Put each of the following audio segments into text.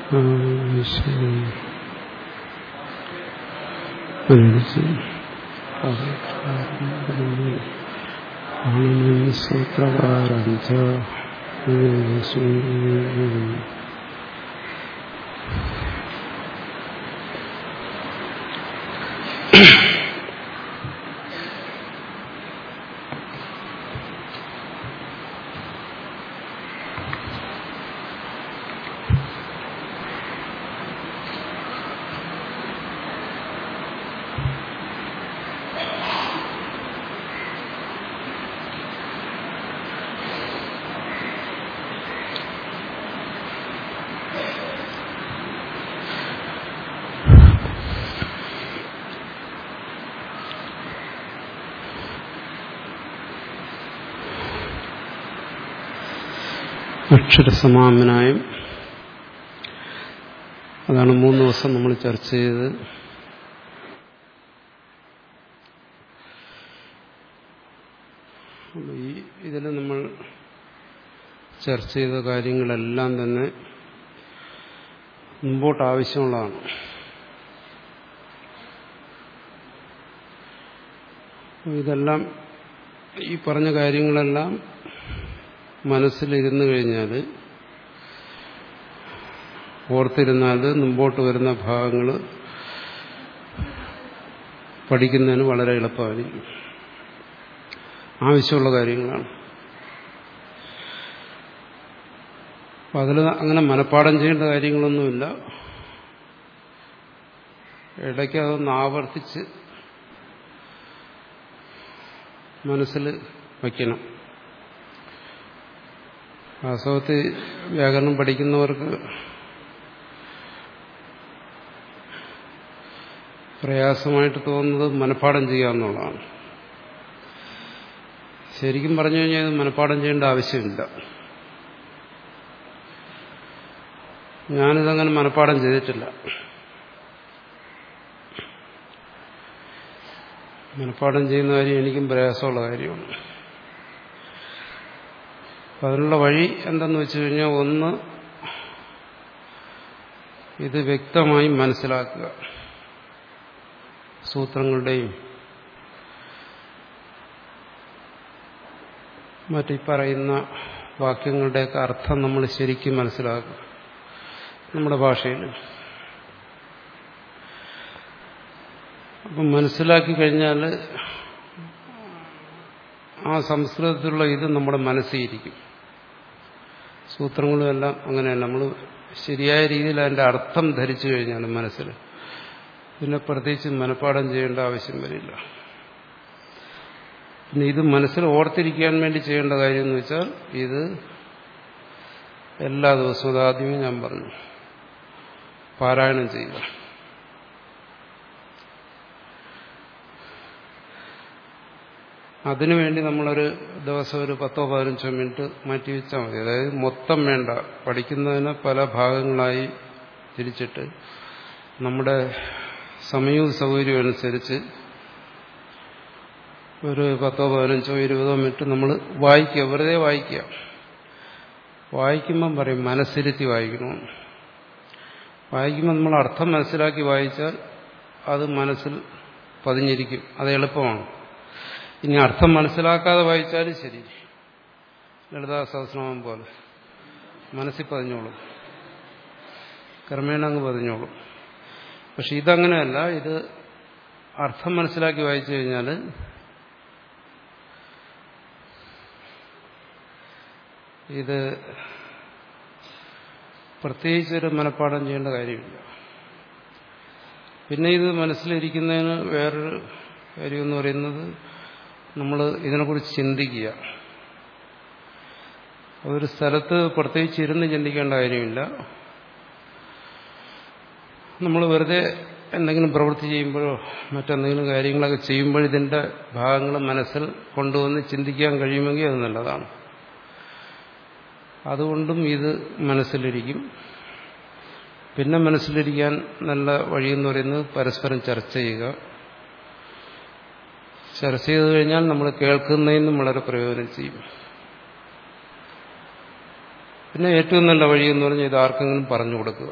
സൂത്രകാരഞ്ച അക്ഷരസമാമനായം അതാണ് മൂന്ന് ദിവസം നമ്മൾ ചർച്ച ചെയ്തത് ഈ ഇതിൽ നമ്മൾ ചർച്ച ചെയ്ത കാര്യങ്ങളെല്ലാം തന്നെ മുമ്പോട്ട് ആവശ്യമുള്ളതാണ് ഇതെല്ലാം ഈ പറഞ്ഞ കാര്യങ്ങളെല്ലാം മനസ്സിലിരുന്നു കഴിഞ്ഞാൽ ഓർത്തിരുന്നാൽ മുമ്പോട്ട് വരുന്ന ഭാഗങ്ങൾ പഠിക്കുന്നതിന് വളരെ എളുപ്പമായിരിക്കും ആവശ്യമുള്ള കാര്യങ്ങളാണ് അപ്പം അതിൽ അങ്ങനെ മനഃപ്പാടം ചെയ്യേണ്ട കാര്യങ്ങളൊന്നുമില്ല ഇടയ്ക്ക് അതൊന്ന് ആവർത്തിച്ച് മനസ്സിൽ വയ്ക്കണം വാസ്തവത്തിൽ വ്യാകരണം പഠിക്കുന്നവർക്ക് പ്രയാസമായിട്ട് തോന്നുന്നത് മനഃപ്പാടം ചെയ്യാമെന്നുള്ളതാണ് ശരിക്കും പറഞ്ഞു കഴിഞ്ഞാൽ ഇത് മനഃപ്പാടം ചെയ്യേണ്ട ആവശ്യമില്ല ഞാനിതങ്ങനെ മനഃപ്പാടം ചെയ്തിട്ടില്ല മനഃപ്പാടം ചെയ്യുന്ന കാര്യം എനിക്കും പ്രയാസമുള്ള കാര്യമാണ് അതിനുള്ള വഴി എന്തെന്ന് വെച്ച് കഴിഞ്ഞാൽ ഒന്ന് ഇത് വ്യക്തമായി മനസ്സിലാക്കുക സൂത്രങ്ങളുടെയും മറ്റീ പറയുന്ന വാക്യങ്ങളുടെയൊക്കെ അർത്ഥം നമ്മൾ ശരിക്കും മനസ്സിലാക്കുക നമ്മുടെ ഭാഷയിൽ അപ്പം മനസ്സിലാക്കി കഴിഞ്ഞാൽ ആ സംസ്കൃതത്തിലുള്ള ഇത് നമ്മുടെ മനസ്സിലിരിക്കും സൂത്രങ്ങളും എല്ലാം അങ്ങനെയല്ല നമ്മൾ ശരിയായ രീതിയിൽ അതിൻ്റെ അർത്ഥം ധരിച്ചു കഴിഞ്ഞാൽ മനസ്സിൽ പിന്നെ പ്രത്യേകിച്ച് മനഃപ്പാടം ചെയ്യേണ്ട ആവശ്യം വരില്ല പിന്നെ ഇത് മനസ്സിൽ ഓർത്തിരിക്കാൻ വേണ്ടി ചെയ്യേണ്ട കാര്യം എന്ന് വെച്ചാൽ ഇത് എല്ലാ ദിവസവും അതാദ്യമേ ഞാൻ പറഞ്ഞു പാരായണം ചെയ്യുക അതിനുവേണ്ടി നമ്മളൊരു ദിവസം ഒരു പത്തോ പതിനഞ്ചോ മിനിറ്റ് മാറ്റി വെച്ചാൽ മതി അതായത് മൊത്തം വേണ്ട പഠിക്കുന്നതിന് പല ഭാഗങ്ങളായി തിരിച്ചിട്ട് നമ്മുടെ സമയവും സൗകര്യവും അനുസരിച്ച് ഒരു പത്തോ പതിനഞ്ചോ ഇരുപതോ മിനിറ്റ് നമ്മൾ വായിക്കുക വെറുതെ വായിക്കുക വായിക്കുമ്പം പറയും മനസ്സിരുത്തി വായിക്കണമെന്ന് വായിക്കുമ്പോൾ നമ്മൾ അർത്ഥം മനസ്സിലാക്കി വായിച്ചാൽ അത് മനസ്സിൽ പതിഞ്ഞിരിക്കും അത് എളുപ്പമാണ് ഇനി അർത്ഥം മനസ്സിലാക്കാതെ വായിച്ചാലും ശരി ലളിതാ സഹസ്രനാമം പോലെ മനസ്സിൽ പതിഞ്ഞോളും ക്രമേണ അങ്ങ് പതിഞ്ഞോളും പക്ഷെ ഇതങ്ങനെയല്ല ഇത് അർത്ഥം മനസ്സിലാക്കി വായിച്ചു കഴിഞ്ഞാൽ ഇത് പ്രത്യേകിച്ചൊരു മനഃപ്പാഠം ചെയ്യേണ്ട കാര്യമില്ല പിന്നെ ഇത് മനസ്സിലിരിക്കുന്നതിന് വേറൊരു കാര്യം എന്ന് പറയുന്നത് നമ്മൾ ഇതിനെക്കുറിച്ച് ചിന്തിക്കുക ഒരു സ്ഥലത്ത് പ്രത്യേകിച്ച് ഇരുന്ന് ചിന്തിക്കേണ്ട കാര്യമില്ല നമ്മൾ വെറുതെ എന്തെങ്കിലും പ്രവൃത്തി ചെയ്യുമ്പോഴോ മറ്റെന്തെങ്കിലും കാര്യങ്ങളൊക്കെ ചെയ്യുമ്പോൾ ഇതിൻ്റെ ഭാഗങ്ങൾ മനസ്സിൽ കൊണ്ടുവന്ന് ചിന്തിക്കാൻ കഴിയുമെങ്കിൽ അത് നല്ലതാണ് അതുകൊണ്ടും ഇത് മനസ്സിലിരിക്കും പിന്നെ മനസ്സിലിരിക്കാൻ നല്ല വഴിയെന്ന് പറയുന്നത് പരസ്പരം ചർച്ച ചെയ്യുക ചർച്ച ചെയ്ത് കഴിഞ്ഞാൽ നമ്മൾ കേൾക്കുന്നതിനും വളരെ പ്രയോജനം ചെയ്യും പിന്നെ ഏറ്റവും നല്ല വഴി എന്ന് പറഞ്ഞാൽ ഇത് ആർക്കെങ്കിലും പറഞ്ഞു കൊടുക്കുക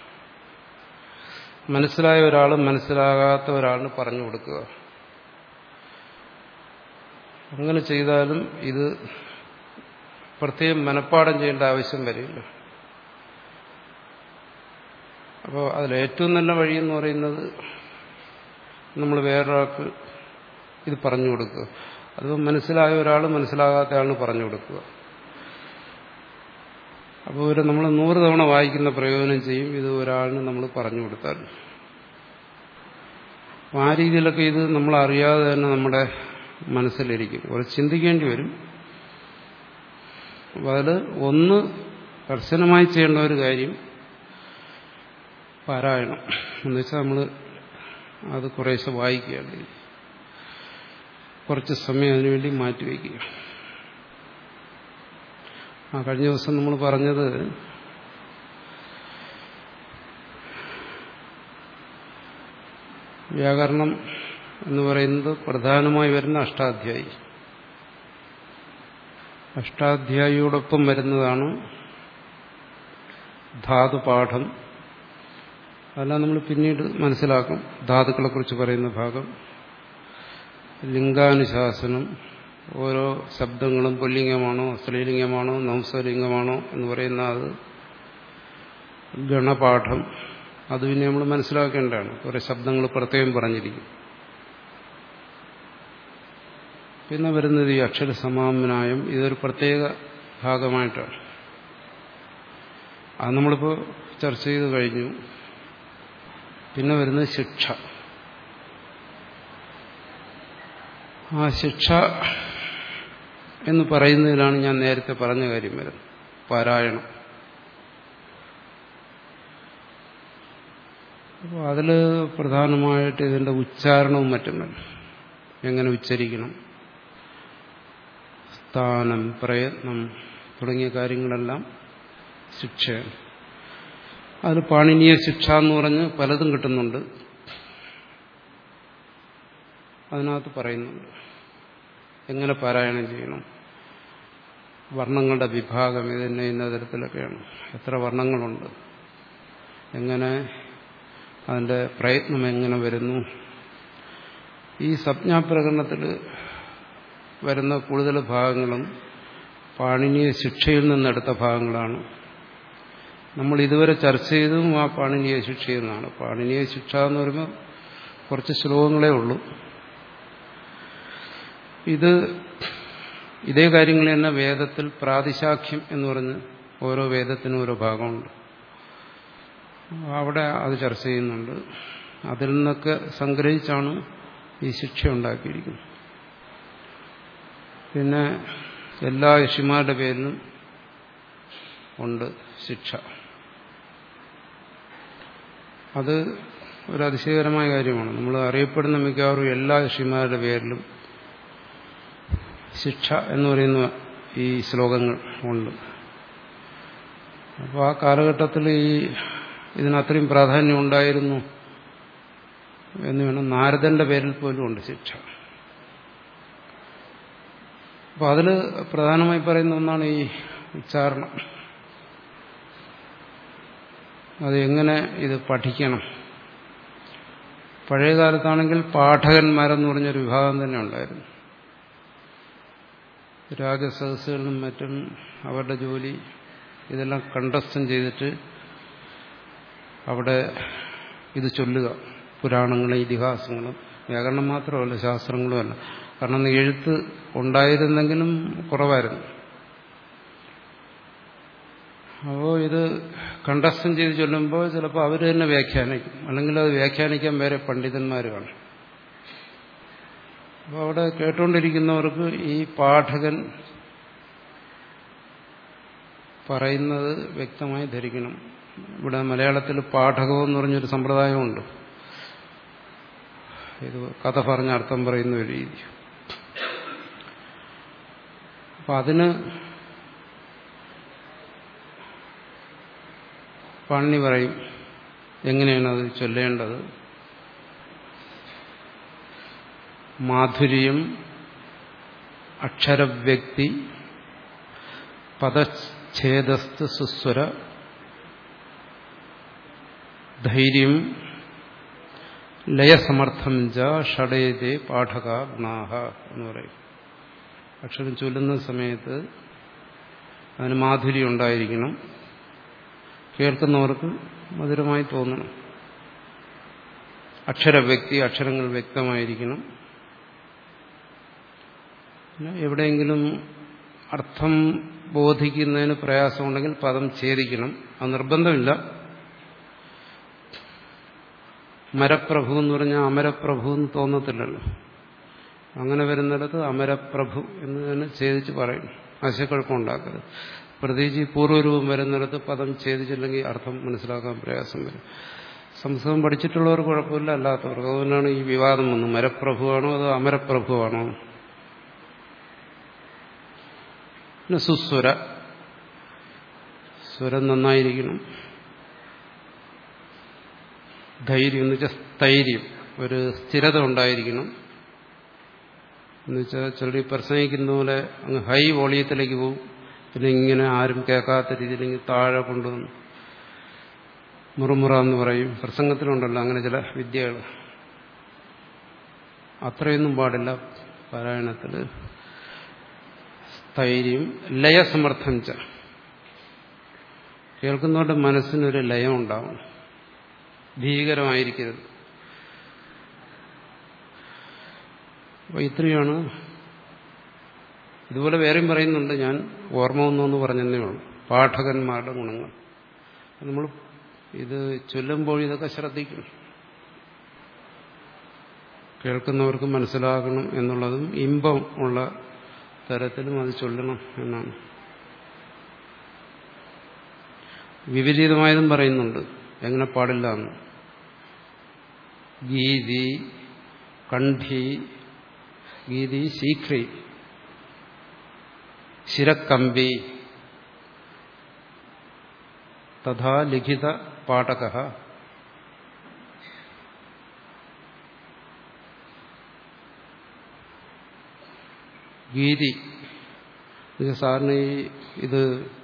മനസ്സിലായ ഒരാൾ മനസ്സിലാകാത്ത ഒരാളിന് പറഞ്ഞു കൊടുക്കുക അങ്ങനെ ചെയ്താലും ഇത് പ്രത്യേകം മനഃപ്പാടം ചെയ്യേണ്ട ആവശ്യം വരില്ല അപ്പോൾ അതിൽ ഏറ്റവും നല്ല വഴി എന്ന് പറയുന്നത് നമ്മൾ വേറൊരാൾക്ക് ഇത് പറഞ്ഞു കൊടുക്കുക അതിപ്പോൾ മനസ്സിലായ ഒരാൾ മനസ്സിലാകാത്ത ആളിന് പറഞ്ഞു കൊടുക്കുക അപ്പോൾ ഒരു നമ്മൾ നൂറ് തവണ വായിക്കുന്ന പ്രയോജനം ചെയ്യും ഇത് ഒരാളിന് നമ്മൾ പറഞ്ഞു കൊടുത്താൽ അപ്പം ആ രീതിയിലൊക്കെ ഇത് നമ്മൾ അറിയാതെ തന്നെ നമ്മുടെ മനസ്സിലിരിക്കും കുറച്ച് ചിന്തിക്കേണ്ടി വരും അപ്പം അതിൽ ഒന്ന് കർശനമായി ചെയ്യേണ്ട ഒരു കാര്യം പാരായണം എന്ന് വെച്ചാൽ നമ്മൾ അത് കുറേശ്ശെ വായിക്കുകയാണ് കുറച്ച് സമയം അതിനുവേണ്ടി മാറ്റിവെക്കുക ആ കഴിഞ്ഞ ദിവസം നമ്മൾ പറഞ്ഞത് വ്യാകരണം എന്ന് പറയുന്നത് പ്രധാനമായി വരുന്ന അഷ്ടാധ്യായി അഷ്ടാധ്യായിയോടൊപ്പം വരുന്നതാണ് ധാതുപാഠം അതെല്ലാം നമ്മൾ പിന്നീട് മനസ്സിലാക്കും ധാതുക്കളെക്കുറിച്ച് പറയുന്ന ഭാഗം ലിംഗാനുശാസനം ഓരോ ശബ്ദങ്ങളും പുല്ലിംഗമാണോ സ്ത്രീലിംഗമാണോ നംസലിംഗമാണോ എന്ന് പറയുന്ന അത് ഗണപാഠം അത് പിന്നെ നമ്മൾ മനസ്സിലാക്കേണ്ടതാണ് കുറേ ശബ്ദങ്ങൾ പ്രത്യേകം പറഞ്ഞിരിക്കും പിന്നെ വരുന്നത് ഈ അക്ഷരസമാമനായം ഇതൊരു പ്രത്യേക ഭാഗമായിട്ടാണ് അത് നമ്മളിപ്പോൾ ചർച്ച ചെയ്ത് കഴിഞ്ഞു പിന്നെ വരുന്നത് ശിക്ഷ ആ ശിക്ഷ എന്ന് പറയുന്നതിലാണ് ഞാൻ നേരത്തെ പറഞ്ഞ കാര്യം വരുന്നത് പാരായണം അപ്പോൾ അതിൽ പ്രധാനമായിട്ട് ഇതിൻ്റെ ഉച്ചാരണവും മറ്റും വരും എങ്ങനെ ഉച്ചരിക്കണം സ്ഥാനം പ്രയത്നം തുടങ്ങിയ കാര്യങ്ങളെല്ലാം ശിക്ഷയാണ് അതിൽ പാണിനീയ ശിക്ഷ എന്ന് പറഞ്ഞ് പലതും കിട്ടുന്നുണ്ട് അതിനകത്ത് പറയുന്നുണ്ട് എങ്ങനെ പാരായണം ചെയ്യണം വർണ്ണങ്ങളുടെ വിഭാഗം ഇതിൻ്റെ ഇന്ന തരത്തിലൊക്കെയാണ് എത്ര വർണ്ണങ്ങളുണ്ട് എങ്ങനെ അതിൻ്റെ പ്രയത്നം എങ്ങനെ വരുന്നു ഈ സംജ്ഞാപ്രകരണത്തിൽ വരുന്ന കൂടുതൽ ഭാഗങ്ങളും പാണിനീയ ശിക്ഷയിൽ നിന്നെടുത്ത ഭാഗങ്ങളാണ് നമ്മൾ ഇതുവരെ ചർച്ച ചെയ്തതും ആ പാണിനീയ ശിക്ഷയിൽ നിന്നാണ് പാണിനീയ ശിക്ഷ എന്ന് പറയുമ്പോൾ കുറച്ച് ശ്ലോകങ്ങളേ ഉള്ളൂ ഇത് ഇതേ കാര്യങ്ങൾ തന്നെ വേദത്തിൽ പ്രാതിശാഖ്യം എന്ന് പറഞ്ഞ് ഓരോ വേദത്തിനും ഓരോ ഭാഗമുണ്ട് അവിടെ അത് ചർച്ച ചെയ്യുന്നുണ്ട് അതിൽ നിന്നൊക്കെ സംഗ്രഹിച്ചാണ് ഈ ശിക്ഷ ഉണ്ടാക്കിയിരിക്കുന്നത് പിന്നെ എല്ലാ ഋഷിമാരുടെ പേരിലും ഉണ്ട് ശിക്ഷ അത് ഒരു അതിശയകരമായ കാര്യമാണ് നമ്മൾ അറിയപ്പെടുന്ന മിക്കവാറും എല്ലാ ഋഷിമാരുടെ പേരിലും ശിക്ഷ എന്ന് പറയുന്ന ഈ ശ്ലോകങ്ങൾ ഉണ്ട് അപ്പോൾ ആ കാലഘട്ടത്തിൽ ഈ ഇതിന് അത്രയും പ്രാധാന്യം ഉണ്ടായിരുന്നു എന്ന് വേണം നാരദന്റെ പേരിൽ പോലും ഉണ്ട് ശിക്ഷ അപ്പോൾ അതിൽ പ്രധാനമായി പറയുന്ന ഒന്നാണ് ഈ ഉച്ചാരണം അത് എങ്ങനെ ഇത് പഠിക്കണം പഴയ കാലത്താണെങ്കിൽ പാഠകന്മാരെന്ന് പറഞ്ഞൊരു വിഭാഗം തന്നെ ഉണ്ടായിരുന്നു രാജസദസ്സുകളിലും മറ്റും അവരുടെ ജോലി ഇതെല്ലാം കണ്ടസ്റ്റം ചെയ്തിട്ട് അവിടെ ഇത് ചൊല്ലുക പുരാണങ്ങളും ഇതിഹാസങ്ങളും വ്യാകരണം മാത്രമല്ല ശാസ്ത്രങ്ങളുമല്ല കാരണം എഴുത്ത് ഉണ്ടായിരുന്നെങ്കിലും കുറവായിരുന്നു അപ്പോൾ ഇത് കണ്ടസ്റ്റം ചെയ്ത് ചൊല്ലുമ്പോൾ ചിലപ്പോൾ അവർ തന്നെ വ്യാഖ്യാനിക്കും അല്ലെങ്കിൽ അത് വ്യാഖ്യാനിക്കാൻ വേറെ പണ്ഡിതന്മാർ കാണും അപ്പോൾ അവിടെ കേട്ടുകൊണ്ടിരിക്കുന്നവർക്ക് ഈ പാഠകൻ പറയുന്നത് വ്യക്തമായി ധരിക്കണം ഇവിടെ മലയാളത്തിൽ പാഠകം എന്ന് പറഞ്ഞൊരു സമ്പ്രദായമുണ്ട് ഇത് കഥ പറഞ്ഞ അർത്ഥം പറയുന്ന ഒരു രീതി അപ്പം അതിന് പാണി പറയും എങ്ങനെയാണ് അത് ചൊല്ലേണ്ടത് മാധുര്യം അക്ഷരവ്യക്തി ഛേദസ്തു സുസ്വര ധൈര്യം ലയസമർത്ഥം ച ഷടേതേ പാഠക ഗുണാഹ എന്ന് പറയും അക്ഷരം ചൊല്ലുന്ന സമയത്ത് അതിന് മാധുര്യം ഉണ്ടായിരിക്കണം കേൾക്കുന്നവർക്ക് മധുരമായി തോന്നണം അക്ഷരവ്യക്തി അക്ഷരങ്ങൾ വ്യക്തമായിരിക്കണം എവിടെയെങ്കിലും അർത്ഥം ബോധിക്കുന്നതിന് പ്രയാസമുണ്ടെങ്കിൽ പദം ഛേദിക്കണം അത് നിർബന്ധമില്ല മരപ്രഭു എന്ന് പറഞ്ഞാൽ അമരപ്രഭു എന്ന് തോന്നത്തില്ലല്ലോ അങ്ങനെ വരുന്നിടത്ത് അമരപ്രഭു എന്ന് തന്നെ ഛേദിച്ച് പറയും ആശയക്കുഴപ്പമുണ്ടാക്കരുത് പ്രത്യേകിച്ച് ഈ പൂർവ്വരൂപം വരുന്നിടത്ത് പദം ഛേദിച്ചില്ലെങ്കിൽ അർത്ഥം മനസ്സിലാക്കാൻ പ്രയാസം വരും സംസ്കൃതം പഠിച്ചിട്ടുള്ളവർ കുഴപ്പമില്ല അല്ലാത്തവർക്ക് അതുകൊണ്ടാണ് ഈ വിവാദം വന്നു മരപ്രഭുവാണോ അതോ അമരപ്രഭുവാണോ പിന്നെ സുസ്വര സ്വരം നന്നായിരിക്കണം ധൈര്യം എന്ന് വെച്ചാൽ സ്ഥൈര്യം ഒരു സ്ഥിരത ഉണ്ടായിരിക്കണം എന്നുവെച്ചാൽ ചിലർ പ്രസംഗിക്കുന്ന പോലെ അങ്ങ് ഹൈ വോളിയത്തിലേക്ക് പോകും പിന്നെ ഇങ്ങനെ ആരും കേൾക്കാത്ത രീതിയിൽ താഴെ കൊണ്ടുവന്ന് മുറുമുറ എന്ന് പറയും പ്രസംഗത്തിലുണ്ടല്ലോ അങ്ങനെ ചില വിദ്യകൾ അത്രയൊന്നും പാടില്ല പാരായണത്തിൽ സ്ഥൈര്യം ലയസമർത്ഥം ച കേൾക്കുന്നവരുടെ മനസ്സിനൊരു ലയം ഉണ്ടാവും ഭീകരമായിരിക്കരുത് അപ്പൊ ഇത്രയാണ് ഇതുപോലെ വേറെയും പറയുന്നുണ്ട് ഞാൻ ഓർമ്മ വന്നോന്ന് പറഞ്ഞതേ ഉള്ളൂ പാഠകന്മാരുടെ ഗുണങ്ങൾ നമ്മൾ ഇത് ചൊല്ലുമ്പോൾ ഇതൊക്കെ ശ്രദ്ധിക്കണം കേൾക്കുന്നവർക്ക് മനസ്സിലാകണം എന്നുള്ളതും ഇമ്പം ഉള്ള തരത്തിലും അത് ചൊല്ലണം എന്നാണ് വിപരീതമായതും പറയുന്നുണ്ട് എങ്ങനെ പാടില്ല എന്ന് ഗീതി കണ്ഠി ഗീതി ശീഘ്രി ശിരക്കമ്പി തഥാ ലിഖിത പാഠക ഗീതി സാറിന് ഈ ഇത്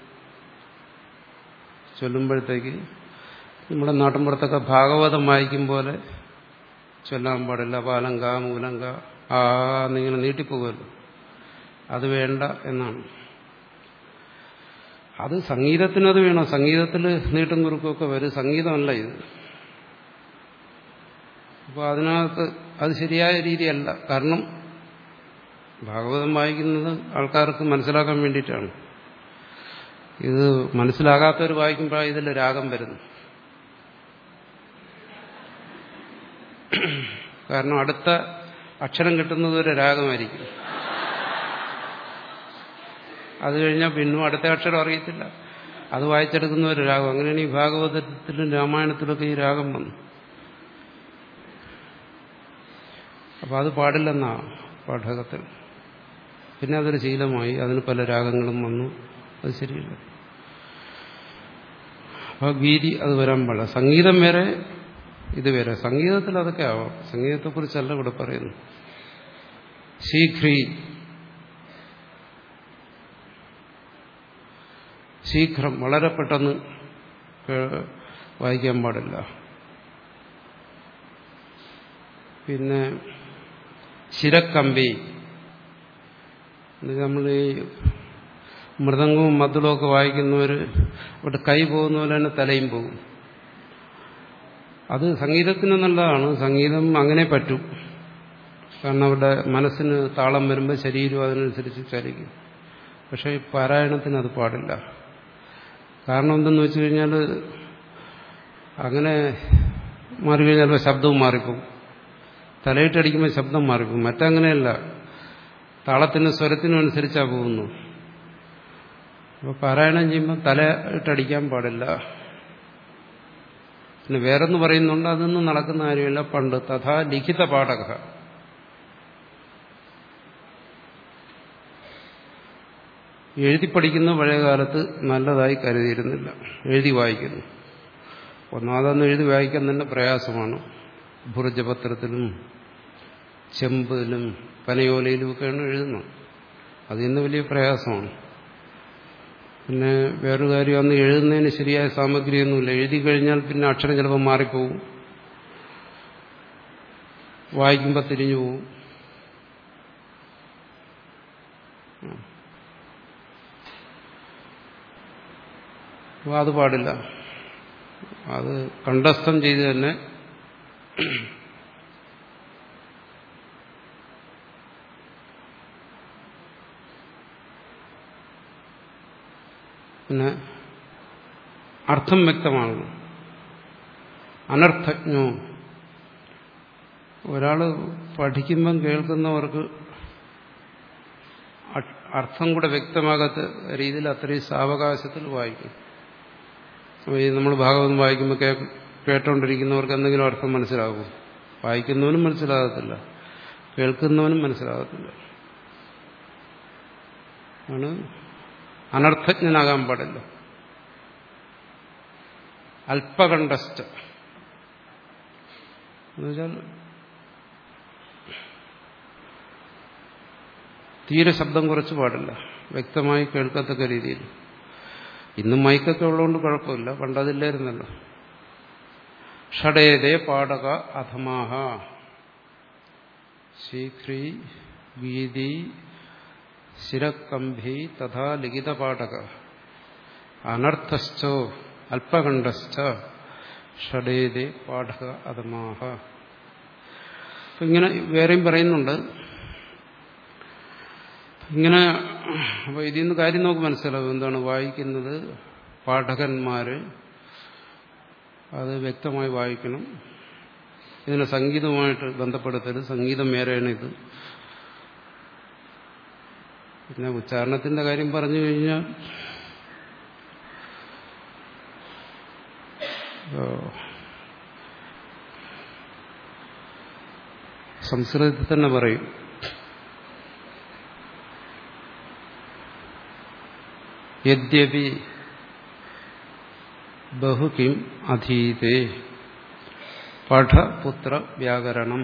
ചൊല്ലുമ്പോഴത്തേക്ക് നമ്മുടെ നാട്ടിൻപുറത്തൊക്കെ ഭാഗവതം വായിക്കും പോലെ ചൊല്ലാൻ പാടില്ല പാലങ്ക മൂലങ്ക ആ എന്നിങ്ങനെ നീട്ടിപ്പോകുമല്ലോ അത് വേണ്ട എന്നാണ് അത് സംഗീതത്തിനത് വേണം സംഗീതത്തിൽ നീട്ടും കുറുക്കൊക്കെ വരും സംഗീതമല്ല ഇത് അപ്പോൾ അതിനകത്ത് അത് ശരിയായ രീതിയല്ല കാരണം ഭാഗവതം വായിക്കുന്നത് ആൾക്കാർക്ക് മനസ്സിലാക്കാൻ വേണ്ടിയിട്ടാണ് ഇത് മനസ്സിലാകാത്തവർ വായിക്കുമ്പോൾ ഇതിൽ രാഗം വരുന്നു കാരണം അടുത്ത അക്ഷരം കിട്ടുന്നത് ഒരു രാഗമായിരിക്കും അത് കഴിഞ്ഞാൽ പിന്നും അടുത്ത അക്ഷരം അറിയത്തില്ല അത് വായിച്ചെടുക്കുന്ന ഒരു രാഗം അങ്ങനെയാണ് ഈ ഭാഗവതത്തിലും രാമായണത്തിലൊക്കെ ഈ രാഗം വന്നു അപ്പം അത് പാടില്ലെന്നാ പാഠകത്തിൽ പിന്നെ അതൊരു ശീലമായി അതിന് പല രാഗങ്ങളും വന്നു അത് ശരിയല്ല അപ്പോൾ ഗീതി അത് വരാൻ പാടില്ല സംഗീതം വരെ ഇത് വരെ സംഗീതത്തിൽ അതൊക്കെ ആവാം സംഗീതത്തെക്കുറിച്ചല്ല ഇവിടെ പറയുന്നു ശീഘ്രീ ശീഘ്രം വളരെ പെട്ടെന്ന് വായിക്കാൻ പാടില്ല പിന്നെ ശിരക്കമ്പി നമ്മൾ ഈ മൃദംഗവും മദ്ദളവും ഒക്കെ വായിക്കുന്നവർ അവിടെ കൈ പോകുന്ന പോലെ തന്നെ തലയും പോകും അത് സംഗീതത്തിന് നല്ലതാണ് സംഗീതം അങ്ങനെ പറ്റും കാരണം അവിടെ മനസ്സിന് താളം വരുമ്പോൾ ശരീരം അതിനനുസരിച്ച് ചലിക്കും പക്ഷേ ഈ പാരായണത്തിന് അത് പാടില്ല കാരണം എന്തെന്ന് വെച്ച് കഴിഞ്ഞാൽ അങ്ങനെ മാറിക്കഴിഞ്ഞാൽ ശബ്ദവും മാറിപ്പോകും തലയിട്ടടിക്കുമ്പോൾ ശബ്ദം മാറിപ്പോകും മറ്റങ്ങനെയല്ല താളത്തിനും സ്വരത്തിനും അനുസരിച്ചാണ് പോകുന്നു അപ്പോൾ പാരായണം ചെയ്യുമ്പോൾ തല ഇട്ടടിക്കാൻ പാടില്ല പിന്നെ വേറൊന്ന് പറയുന്നുണ്ട് അതൊന്നും നടക്കുന്ന കാര്യമില്ല പണ്ട് തഥാ ലിഖിത പാഠക എഴുതി പഠിക്കുന്ന പഴയകാലത്ത് നല്ലതായി കരുതിയിരുന്നില്ല എഴുതി വായിക്കുന്നു ഒന്നാമതൊന്നും എഴുതി വായിക്കാൻ തന്നെ പ്രയാസമാണ് ഭുർജപത്രത്തിലും ചെമ്പിലും പനയോലയിലും ഒക്കെയാണ് എഴുതുന്നത് അത് ഇന്ന് വലിയ പ്രയാസമാണ് പിന്നെ വേറൊരു കാര്യം അന്ന് എഴുതുന്നതിന് ശരിയായ സാമഗ്രിയൊന്നുമില്ല എഴുതി കഴിഞ്ഞാൽ പിന്നെ അക്ഷരം ചിലപ്പോൾ മാറിപ്പോവും വായിക്കുമ്പോൾ തിരിഞ്ഞു പോവും അപ്പോൾ അത് പാടില്ല അത് കണ്ടസ്ഥം ചെയ്ത് തന്നെ പിന്നെ അർത്ഥം വ്യക്തമാകണം അനർത്ഥജ്ഞോ ഒരാൾ പഠിക്കുമ്പം കേൾക്കുന്നവർക്ക് അർത്ഥം കൂടെ വ്യക്തമാകാത്ത രീതിയിൽ അത്രയും സാവകാശത്തിൽ വായിക്കും അപ്പോൾ ഈ നമ്മൾ ഭാഗവതം വായിക്കുമ്പോൾ കേ കേട്ടോണ്ടിരിക്കുന്നവർക്ക് എന്തെങ്കിലും അർത്ഥം മനസ്സിലാകും വായിക്കുന്നവനും മനസ്സിലാകത്തില്ല കേൾക്കുന്നവനും മനസ്സിലാകത്തില്ല ആണ് അനർത്ഥജ്ഞനാകാൻ പാടില്ല അല്പകണ്ഠസ്ഥ എന്നുവെച്ചാൽ തീരെ ശബ്ദം കുറച്ച് പാടില്ല വ്യക്തമായി കേൾക്കത്തക്ക രീതിയിൽ ഇന്നും മൈക്കൊക്കെ ഉള്ളതുകൊണ്ട് കുഴപ്പമില്ല പണ്ടതില്ലായിരുന്നല്ലോ ഷടേതേ പാടക അധമാഹ ശീഘ്രീ ഗീതി ശിരക്കംഭി തഥാ ലിഖിതപാഠക അനർത്ഥശ്ചോ അല്പകണ്ഠശ്ച ഷടേതേ പാഠക അധമാഹ ഇങ്ങനെ വേറെയും പറയുന്നുണ്ട് ഇങ്ങനെ അപ്പോൾ ഇതിൽ നിന്ന് കാര്യം നമുക്ക് മനസ്സിലാവും എന്താണ് വായിക്കുന്നത് പാഠകന്മാര് അത് വ്യക്തമായി വായിക്കണം ഇതിനെ സംഗീതവുമായിട്ട് ബന്ധപ്പെടുത്തരുത് സംഗീതം വേറെയാണ് ഇത് പിന്നെ ഉച്ചാരണത്തിന്റെ കാര്യം പറഞ്ഞു കഴിഞ്ഞാൽ സംസ്കൃതത്തിൽ തന്നെ പറയും യദ്യപി ബഹുകിം അധീതേ പഠപുത്ര വ്യാകരണം